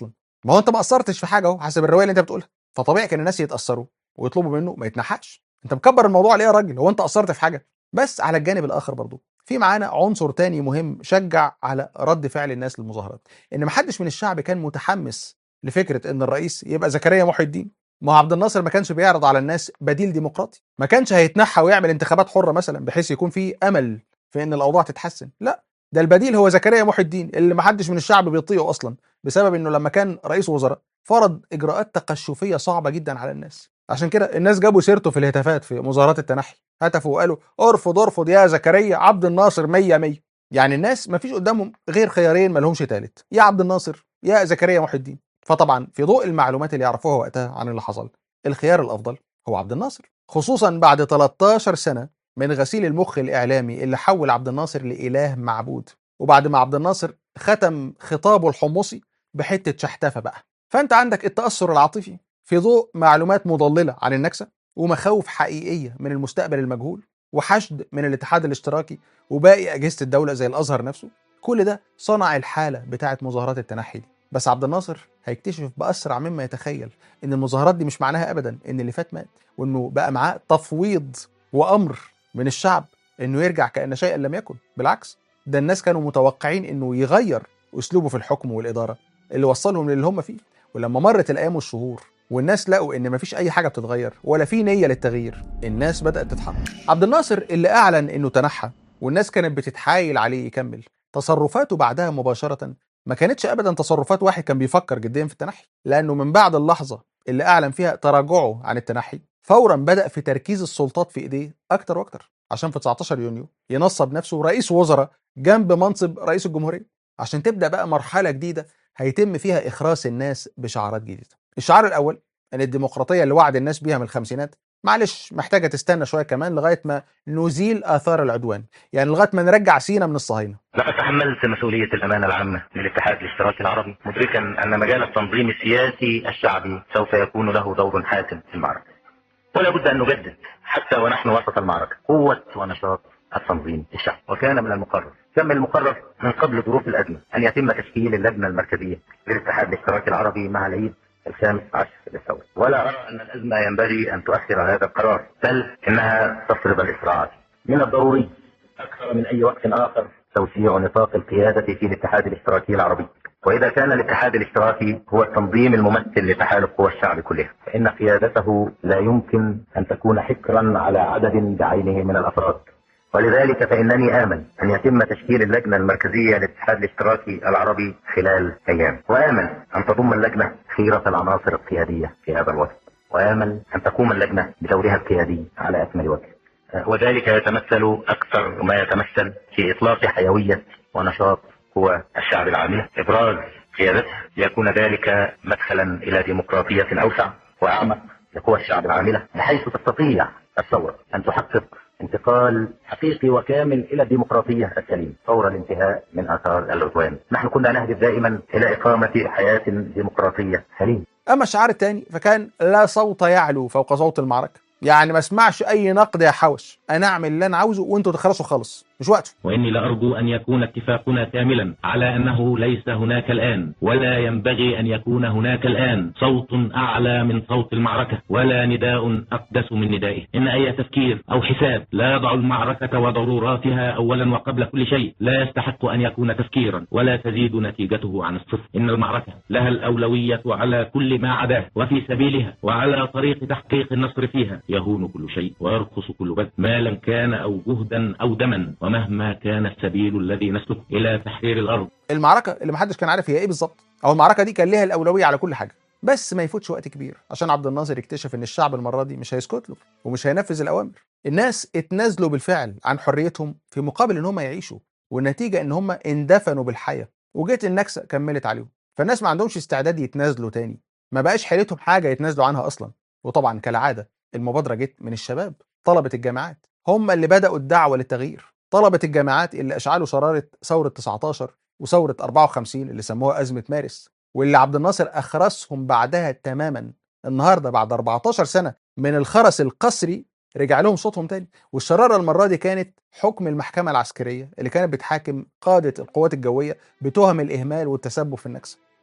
ما هو انت ما قصرتش في حاجه اهو حسب الروايه اللي انت بتقولها فطبيعي كان الناس يتاثروا ويطلبوا منه ما يتنحاش انت مكبر الموضوع ليه يا راجل هو انت قصرت في حاجه بس على الجانب الاخر برضو في معانا عنصر تاني مهم شجع على رد فعل الناس للمظاهرات ان محدش من الشعب كان متحمس لفكره ان الرئيس يبقى زكريا محي الدين ما هو عبد الناصر ما كانش بيعرض على الناس بديل ديمقراطي ما كانش هيتنحى ويعمل انتخابات حره مثلا بحيث يكون في امل في ان الاوضاع تتحسن لا ده البديل هو زكريا محي الدين اللي ما حدش من الشعب بيطيقه اصلا بسبب انه لما كان رئيس وزراء فرض اجراءات تقشفيه صعبه جدا على الناس عشان كده الناس جابوا سيرته في الهتافات في مظاهرات التنحي هتفوا وقالوا ارفض ارفض يا زكريا عبد الناصر 100 100 يعني الناس ما فيش قدامهم غير خيارين ما لهمش تالت يا عبد الناصر يا زكريا محي الدين فطبعا في ضوء المعلومات اللي يعرفوها وقتها عن اللي حصل الخيار الافضل هو عبد الناصر خصوصا بعد 13 سنه من غسيل المخ الاعلامي اللي حول عبد الناصر لاله معبود وبعد ما عبد الناصر ختم خطابه الحمصي بحته شحتفه بقى فانت عندك التاثر العاطفي في ضوء معلومات مضلله عن النكسه ومخاوف حقيقيه من المستقبل المجهول وحشد من الاتحاد الاشتراكي وباقي اجهزه الدوله زي الازهر نفسه كل ده صنع الحاله بتاعه مظاهرات التنحي دي بس عبد الناصر هيكتشف باسرع مما يتخيل ان المظاهرات دي مش معناها ابدا ان اللي فات مات وانه بقى معاه تفويض وامر من الشعب انه يرجع كان شيئا لم يكن بالعكس ده الناس كانوا متوقعين انه يغير اسلوبه في الحكم والاداره اللي وصلهم للي هم فيه ولما مرت الايام والشهور والناس لقوا ان مفيش اي حاجه بتتغير ولا في نيه للتغيير الناس بدات تتحرك عبد الناصر اللي اعلن انه تنحى والناس كانت بتتحايل عليه يكمل تصرفاته بعدها مباشره ما كانتش ابدا تصرفات واحد كان بيفكر جديا في التنحي لانه من بعد اللحظه اللي اعلن فيها تراجعه عن التنحي فورا بدا في تركيز السلطات في ايديه اكتر واكتر عشان في 19 يونيو ينصب نفسه رئيس وزراء جنب منصب رئيس الجمهوريه عشان تبدا بقى مرحله جديده هيتم فيها اخراس الناس بشعارات جديده الشعار الاول ان الديمقراطيه اللي وعد الناس بيها من الخمسينات معلش محتاجه تستنى شويه كمان لغايه ما نزيل اثار العدوان يعني لغايه ما نرجع سينا من الصهاينه لقد تحملت مسؤولية الأمانة العامة للاتحاد الاشتراكي العربي مدركا أن مجال التنظيم السياسي الشعبي سوف يكون له دور حاسم في المعركة ولا بد أن نجدد حتى ونحن وسط المعركة قوة ونشاط التنظيم الشعبي وكان من المقرر كان من المقرر من قبل ظروف الأزمة أن يتم تشكيل اللجنة المركزية للاتحاد الاشتراكي العربي مع العيد الخامس عشر للثورة ولا أرى أن الأزمة ينبغي أن تؤخر هذا القرار بل إنها تفرض الإسراعات من الضروري أكثر من أي وقت آخر توسيع نطاق القيادة في الاتحاد الاشتراكي العربي وإذا كان الاتحاد الاشتراكي هو التنظيم الممثل لتحالف قوى الشعب كلها فإن قيادته لا يمكن أن تكون حكرا على عدد بعينه من الأفراد ولذلك فإنني آمن أن يتم تشكيل اللجنة المركزية للاتحاد الاشتراكي العربي خلال أيام وآمن أن تضم اللجنة خيرة العناصر القيادية في هذا الوقت وآمن أن تقوم اللجنة بدورها القيادي على أكمل وجه وذلك يتمثل أكثر ما يتمثل في إطلاق حيوية ونشاط قوى الشعب العاملة إبراز قيادتها ليكون ذلك مدخلا إلى ديمقراطية أوسع وأعمق لقوى الشعب العاملة بحيث تستطيع الثورة أن تحقق انتقال حقيقي وكامل الى الديمقراطيه السليمه فور الانتهاء من اثار العدوان. نحن كنا نهدف دائما الى اقامه حياه ديمقراطيه سليمه. اما الشعار الثاني فكان لا صوت يعلو فوق صوت المعركه يعني ما اسمعش اي نقد يا حوش انا اعمل اللي انا عاوزه وانتوا تخلصوا خالص مش وقته وإني لأرجو أن يكون اتفاقنا كاملا على أنه ليس هناك الآن ولا ينبغي أن يكون هناك الآن صوت أعلى من صوت المعركة ولا نداء أقدس من ندائه إن أي تفكير أو حساب لا يضع المعركة وضروراتها أولا وقبل كل شيء لا يستحق أن يكون تفكيرا ولا تزيد نتيجته عن الصفر إن المعركة لها الأولوية على كل ما عداه وفي سبيلها وعلى طريق تحقيق النصر فيها يهون كل شيء ويرخص كل بذل مالا كان أو جهدا أو دما ومهما كان السبيل الذي نسلك إلى تحرير الأرض المعركه اللي محدش كان عارف هي ايه بالظبط او المعركه دي كان ليها الاولويه على كل حاجه بس ما يفوتش وقت كبير عشان عبد الناصر يكتشف ان الشعب المره دي مش هيسكت له ومش هينفذ الاوامر الناس اتنازلوا بالفعل عن حريتهم في مقابل ان هم يعيشوا والنتيجه ان هم اندفنوا بالحياه وجت النكسه كملت عليهم فالناس ما عندهمش استعداد يتنازلوا تاني ما بقاش حيلتهم حاجه يتنازلوا عنها اصلا وطبعا كالعاده المبادره جت من الشباب طلبه الجامعات هم اللي بداوا الدعوه للتغيير طلبه الجامعات اللي اشعلوا شراره ثوره 19 وثوره 54 اللي سموها ازمه مارس واللي عبد الناصر اخرسهم بعدها تماما النهارده بعد 14 سنه من الخرس القسري رجع لهم صوتهم تاني والشراره المره دي كانت حكم المحكمه العسكريه اللي كانت بتحاكم قاده القوات الجويه بتهم الاهمال والتسبب في النكسه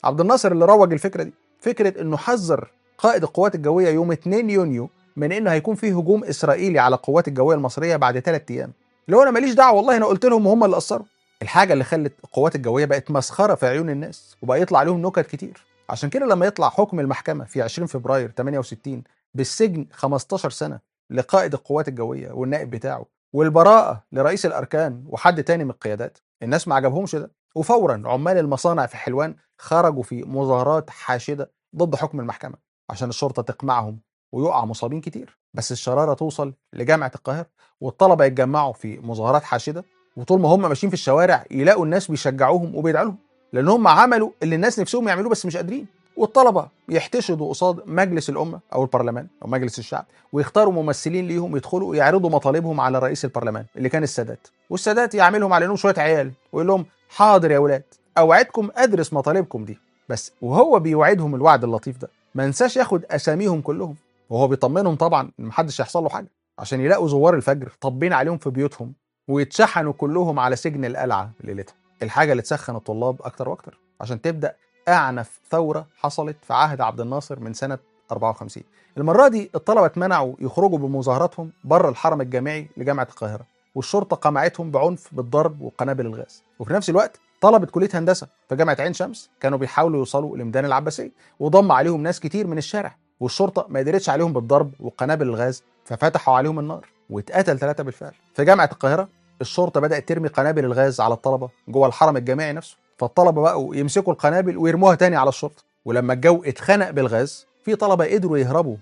عبد الناصر اللي روج الفكره دي فكره انه حذر قائد القوات الجويه يوم 2 يونيو من انه هيكون فيه هجوم اسرائيلي على القوات الجويه المصريه بعد ثلاث ايام اللي هو انا ماليش دعوه والله انا قلت لهم وهم اللي قصروا الحاجه اللي خلت القوات الجويه بقت مسخره في عيون الناس وبقى يطلع عليهم نكت كتير عشان كده لما يطلع حكم المحكمه في 20 فبراير 68 بالسجن 15 سنه لقائد القوات الجويه والنائب بتاعه والبراءه لرئيس الاركان وحد تاني من القيادات الناس ما عجبهمش ده وفورا عمال المصانع في حلوان خرجوا في مظاهرات حاشده ضد حكم المحكمه عشان الشرطه تقمعهم ويقع مصابين كتير بس الشراره توصل لجامعه القاهره والطلبه يتجمعوا في مظاهرات حاشده وطول ما هم ماشيين في الشوارع يلاقوا الناس بيشجعوهم وبيدعوا لهم لان هم عملوا اللي الناس نفسهم يعملوه بس مش قادرين والطلبه يحتشدوا قصاد مجلس الامه او البرلمان او مجلس الشعب ويختاروا ممثلين ليهم يدخلوا يعرضوا مطالبهم على رئيس البرلمان اللي كان السادات والسادات يعملهم على انهم شويه عيال ويقول لهم حاضر يا ولاد اوعدكم ادرس مطالبكم دي بس وهو بيوعدهم الوعد اللطيف ده ما نساش ياخد اساميهم كلهم وهو بيطمنهم طبعا ان محدش هيحصل له حاجه عشان يلاقوا زوار الفجر طابين عليهم في بيوتهم ويتشحنوا كلهم على سجن القلعه ليلتها الحاجه اللي تسخن الطلاب اكتر واكتر عشان تبدا اعنف ثوره حصلت في عهد عبد الناصر من سنه 54 المره دي الطلبه اتمنعوا يخرجوا بمظاهراتهم بره الحرم الجامعي لجامعه القاهره والشرطه قمعتهم بعنف بالضرب وقنابل الغاز وفي نفس الوقت طلبه كليه هندسه في جامعه عين شمس كانوا بيحاولوا يوصلوا لميدان العباسيه وضم عليهم ناس كتير من الشارع والشرطه ما قدرتش عليهم بالضرب وقنابل الغاز ففتحوا عليهم النار واتقتل ثلاثه بالفعل في جامعه القاهره الشرطه بدات ترمي قنابل الغاز على الطلبه جوه الحرم الجامعي نفسه فالطلبه بقوا يمسكوا القنابل ويرموها تاني على الشرطه ولما الجو اتخنق بالغاز في طلبه قدروا يهربوا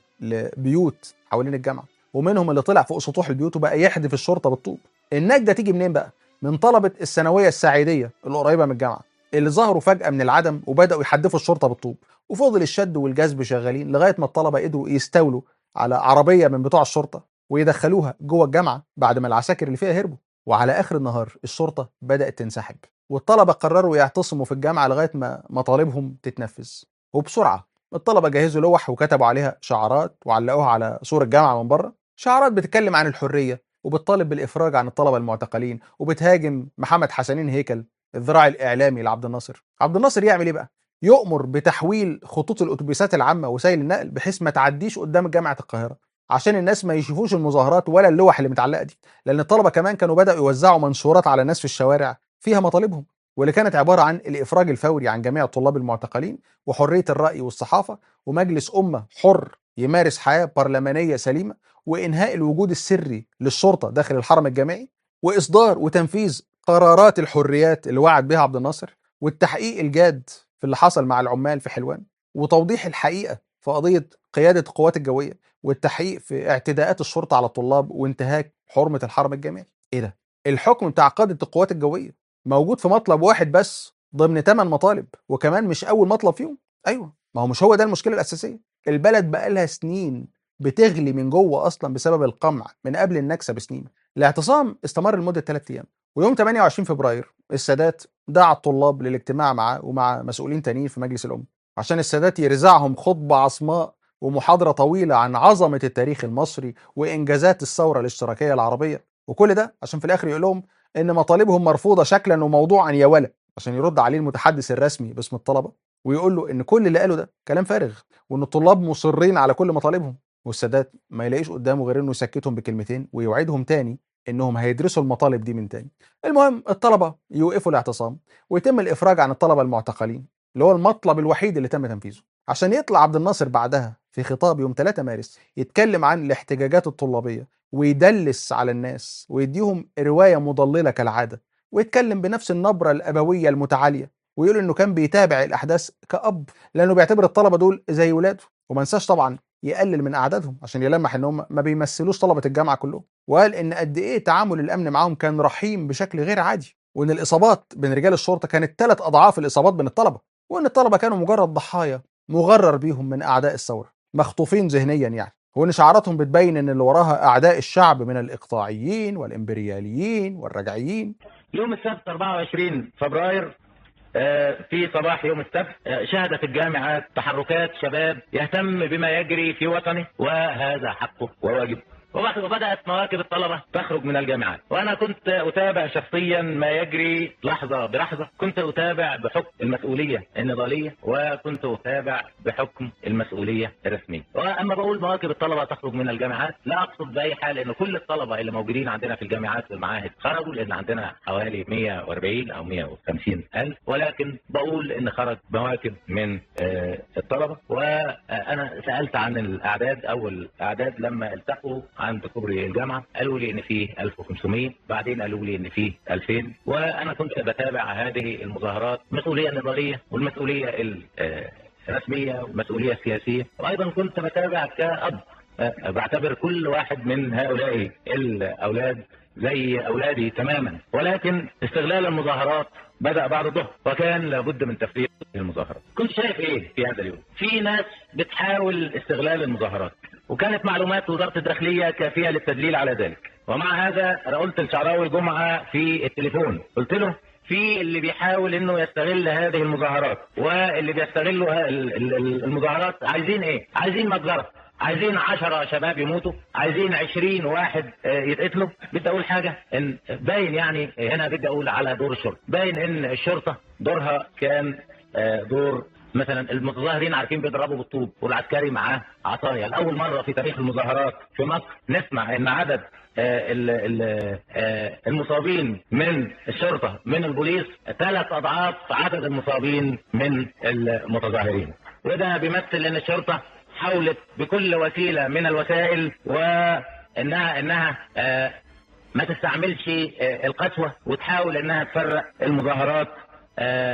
لبيوت حوالين الجامعه ومنهم اللي طلع فوق سطوح البيوت وبقى يحدف الشرطه بالطوب النجده تيجي منين بقى من طلبه الثانويه السعيديه القريبه من الجامعه اللي ظهروا فجاه من العدم وبداوا يحدفوا الشرطه بالطوب وفضل الشد والجذب شغالين لغايه ما الطلبه قدروا يستولوا على عربيه من بتوع الشرطه ويدخلوها جوه الجامعه بعد ما العساكر اللي فيها هربوا وعلى اخر النهار الشرطه بدات تنسحب والطلبه قرروا يعتصموا في الجامعه لغايه ما مطالبهم تتنفذ وبسرعه الطلبه جهزوا لوح وكتبوا عليها شعارات وعلقوها على سور الجامعه من بره شعارات بتتكلم عن الحريه وبتطالب بالافراج عن الطلبه المعتقلين وبتهاجم محمد حسنين هيكل الذراع الاعلامي لعبد الناصر عبد الناصر يعمل ايه بقى يؤمر بتحويل خطوط الاتوبيسات العامه وسائل النقل بحيث ما تعديش قدام جامعه القاهره عشان الناس ما يشوفوش المظاهرات ولا اللوح اللي متعلقه دي لان الطلبه كمان كانوا بداوا يوزعوا منشورات على الناس في الشوارع فيها مطالبهم واللي كانت عباره عن الافراج الفوري عن جميع الطلاب المعتقلين وحريه الراي والصحافه ومجلس امه حر يمارس حياه برلمانيه سليمه وانهاء الوجود السري للشرطه داخل الحرم الجامعي واصدار وتنفيذ قرارات الحريات اللي وعد بها عبد الناصر والتحقيق الجاد في اللي حصل مع العمال في حلوان وتوضيح الحقيقه في قضيه قياده القوات الجويه والتحقيق في اعتداءات الشرطه على الطلاب وانتهاك حرمه الحرم الجامعي ايه ده الحكم بتاع قاده القوات الجويه موجود في مطلب واحد بس ضمن ثمان مطالب وكمان مش اول مطلب فيهم ايوه ما هو مش هو ده المشكله الاساسيه البلد بقى لها سنين بتغلي من جوه اصلا بسبب القمع من قبل النكسه بسنين الاعتصام استمر لمده ثلاث ايام ويوم 28 فبراير السادات دعا الطلاب للاجتماع معاه ومع مسؤولين تانيين في مجلس الامه عشان السادات يرزعهم خطبه عصماء ومحاضره طويله عن عظمه التاريخ المصري وانجازات الثوره الاشتراكيه العربيه وكل ده عشان في الاخر يقول لهم ان مطالبهم مرفوضه شكلا وموضوعا يا ولا عشان يرد عليه المتحدث الرسمي باسم الطلبه ويقول له ان كل اللي قاله ده كلام فارغ وان الطلاب مصرين على كل مطالبهم والسادات ما يلاقيش قدامه غير انه يسكتهم بكلمتين ويوعدهم تاني انهم هيدرسوا المطالب دي من تاني المهم الطلبه يوقفوا الاعتصام ويتم الافراج عن الطلبه المعتقلين اللي هو المطلب الوحيد اللي تم تنفيذه عشان يطلع عبد الناصر بعدها في خطاب يوم 3 مارس يتكلم عن الاحتجاجات الطلابيه ويدلس على الناس ويديهم روايه مضلله كالعاده ويتكلم بنفس النبره الابويه المتعاليه ويقول انه كان بيتابع الاحداث كاب لانه بيعتبر الطلبه دول زي ولاده وما نساش طبعا يقلل من اعدادهم عشان يلمح ان هم ما بيمثلوش طلبه الجامعه كلهم وقال ان قد ايه تعامل الامن معاهم كان رحيم بشكل غير عادي وان الاصابات بين رجال الشرطه كانت ثلاث اضعاف الاصابات بين الطلبه وان الطلبه كانوا مجرد ضحايا مغرر بيهم من اعداء الثوره مخطوفين ذهنيا يعني وان شعاراتهم بتبين ان اللي وراها اعداء الشعب من الاقطاعيين والامبرياليين والرجعيين يوم السبت 24 فبراير آه، في صباح يوم السبت آه، شهدت الجامعات تحركات شباب يهتم بما يجري في وطنه وهذا حقه وواجبه وبعد- وبدات مواكب الطلبه تخرج من الجامعات وانا كنت اتابع شخصيا ما يجري لحظه بلحظه كنت اتابع بحكم المسؤوليه النضاليه وكنت اتابع بحكم المسؤوليه الرسميه واما بقول مواكب الطلبه تخرج من الجامعات لا اقصد باي حال ان كل الطلبه اللي موجودين عندنا في الجامعات والمعاهد خرجوا لان عندنا حوالي 140 او 150 الف ولكن بقول ان خرج مواكب من آه، الطلبه وانا سالت عن الاعداد او الاعداد لما التقوا عند كوبري الجامعه قالوا لي ان فيه 1500 بعدين قالوا لي ان فيه 2000 وانا كنت بتابع هذه المظاهرات المسؤوليه النضاليه والمسؤوليه ال- آه، الرسميه والمسؤوليه السياسيه وايضا كنت بتابع كاب آه، بعتبر كل واحد من هؤلاء الاولاد زي اولادي تماما ولكن استغلال المظاهرات بدا بعد الظهر وكان لابد من تفريق المظاهرات كنت شايف ايه في هذا اليوم في ناس بتحاول استغلال المظاهرات وكانت معلومات وزاره الداخليه كافيه للتدليل على ذلك ومع هذا انا قلت لشعراوي الجمعه في التليفون قلت له في اللي بيحاول انه يستغل هذه المظاهرات واللي بيستغلوا ه- ال- ال- المظاهرات عايزين ايه؟ عايزين متجره عايزين عشرة شباب يموتوا عايزين عشرين واحد آه، يتقتلوا بدي اقول حاجة ان باين يعني هنا بدي اقول على دور الشرطة باين ان الشرطة دورها كان آه، دور مثلا المتظاهرين عارفين بيضربوا بالطوب والعسكري معاه عصايه لاول مره في تاريخ المظاهرات في مصر نسمع ان عدد آه، ال- ال- آه، المصابين من الشرطه من البوليس ثلاث اضعاف عدد المصابين من المتظاهرين وده بيمثل ان الشرطه حاولت بكل وسيله من الوسائل وانها انها آه، ما تستعملش آه، القسوه وتحاول انها تفرق المظاهرات آه،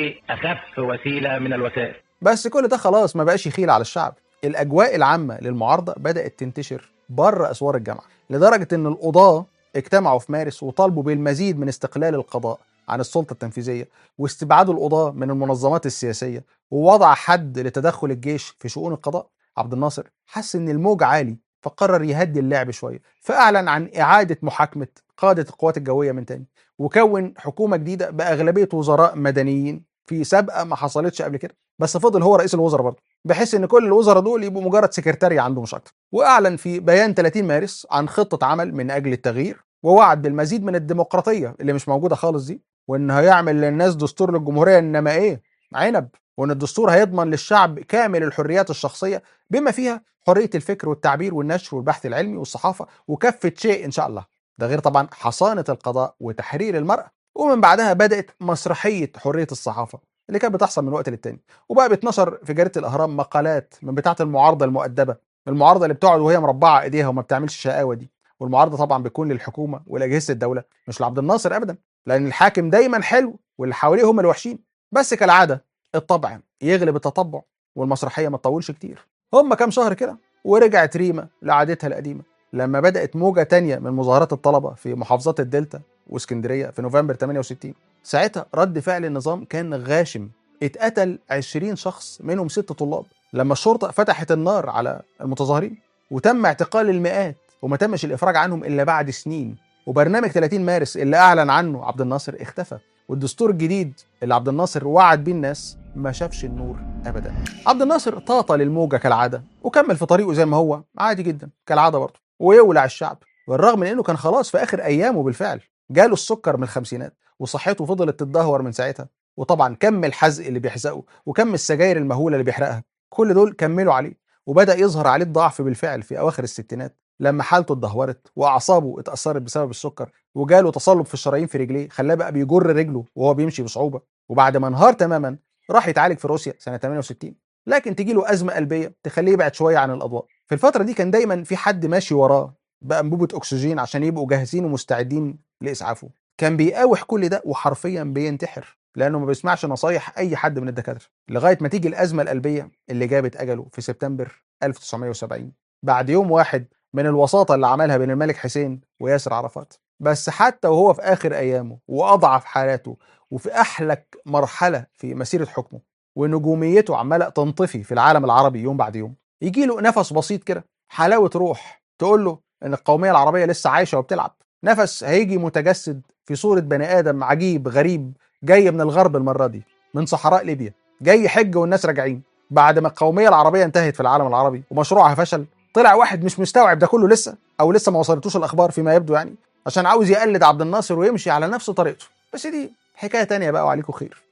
باخف وسيله من الوسائل بس كل ده خلاص ما بقاش يخيل على الشعب الاجواء العامه للمعارضه بدات تنتشر بره اسوار الجامعه لدرجه ان القضاه اجتمعوا في مارس وطالبوا بالمزيد من استقلال القضاء عن السلطه التنفيذيه واستبعاد القضاه من المنظمات السياسيه ووضع حد لتدخل الجيش في شؤون القضاء عبد الناصر حس ان الموج عالي فقرر يهدي اللعب شويه فاعلن عن اعاده محاكمه قاده القوات الجويه من تاني وكون حكومه جديده باغلبيه وزراء مدنيين في سابقه ما حصلتش قبل كده بس فضل هو رئيس الوزراء برضه بحيث ان كل الوزراء دول يبقوا مجرد سكرتارية عنده مش اكتر واعلن في بيان 30 مارس عن خطه عمل من اجل التغيير ووعد بالمزيد من الديمقراطيه اللي مش موجوده خالص دي وان هيعمل للناس دستور للجمهوريه انما ايه عنب وان الدستور هيضمن للشعب كامل الحريات الشخصيه بما فيها حريه الفكر والتعبير والنشر والبحث العلمي والصحافه وكافه شيء ان شاء الله ده غير طبعا حصانه القضاء وتحرير المراه ومن بعدها بدات مسرحيه حريه الصحافه اللي كانت بتحصل من وقت للتاني وبقى بيتنشر في جريده الاهرام مقالات من بتاعه المعارضه المؤدبه المعارضه اللي بتقعد وهي مربعه ايديها وما بتعملش الشقاوه دي والمعارضه طبعا بتكون للحكومه ولاجهزه الدوله مش لعبد الناصر ابدا لان الحاكم دايما حلو واللي حواليه هم الوحشين بس كالعاده الطبع يغلب التطبع والمسرحيه ما تطولش كتير هم كام شهر كده ورجعت ريما لعادتها القديمه لما بدات موجه تانية من مظاهرات الطلبه في محافظات الدلتا واسكندريه في نوفمبر 68 ساعتها رد فعل النظام كان غاشم اتقتل 20 شخص منهم ست طلاب لما الشرطه فتحت النار على المتظاهرين وتم اعتقال المئات وما تمش الافراج عنهم الا بعد سنين وبرنامج 30 مارس اللي اعلن عنه عبد الناصر اختفى والدستور الجديد اللي عبد الناصر وعد بيه الناس ما شافش النور ابدا عبد الناصر طاطا للموجه كالعاده وكمل في طريقه زي ما هو عادي جدا كالعاده برضه ويولع الشعب بالرغم من انه كان خلاص في اخر ايامه بالفعل جاله السكر من الخمسينات وصحته فضلت تتدهور من ساعتها وطبعا كم الحزق اللي بيحزقه وكم السجاير المهوله اللي بيحرقها كل دول كملوا عليه وبدا يظهر عليه الضعف بالفعل في اواخر الستينات لما حالته اتدهورت واعصابه اتاثرت بسبب السكر وجاله تصلب في الشرايين في رجليه خلاه بقى بيجر رجله وهو بيمشي بصعوبه وبعد ما انهار تماما راح يتعالج في روسيا سنه 68 لكن تجي له ازمه قلبيه تخليه يبعد شويه عن الاضواء في الفتره دي كان دايما في حد ماشي وراه بانبوبه اكسجين عشان يبقوا جاهزين ومستعدين لاسعافه كان بيقاوح كل ده وحرفيا بينتحر لانه ما بيسمعش نصايح اي حد من الدكاتره لغايه ما تيجي الازمه القلبيه اللي جابت اجله في سبتمبر 1970 بعد يوم واحد من الوساطه اللي عملها بين الملك حسين وياسر عرفات بس حتى وهو في اخر ايامه واضعف حالاته وفي احلك مرحله في مسيره حكمه ونجوميته عماله تنطفي في العالم العربي يوم بعد يوم يجي له نفس بسيط كده حلاوه روح تقول له ان القوميه العربيه لسه عايشه وبتلعب نفس هيجي متجسد في صوره بني ادم عجيب غريب جاي من الغرب المره دي من صحراء ليبيا جاي حج والناس راجعين بعد ما القوميه العربيه انتهت في العالم العربي ومشروعها فشل طلع واحد مش مستوعب ده كله لسه او لسه ما وصلتوش الاخبار فيما يبدو يعني عشان عاوز يقلد عبد الناصر ويمشي على نفس طريقته بس دي حكايه تانية بقى وعليكم خير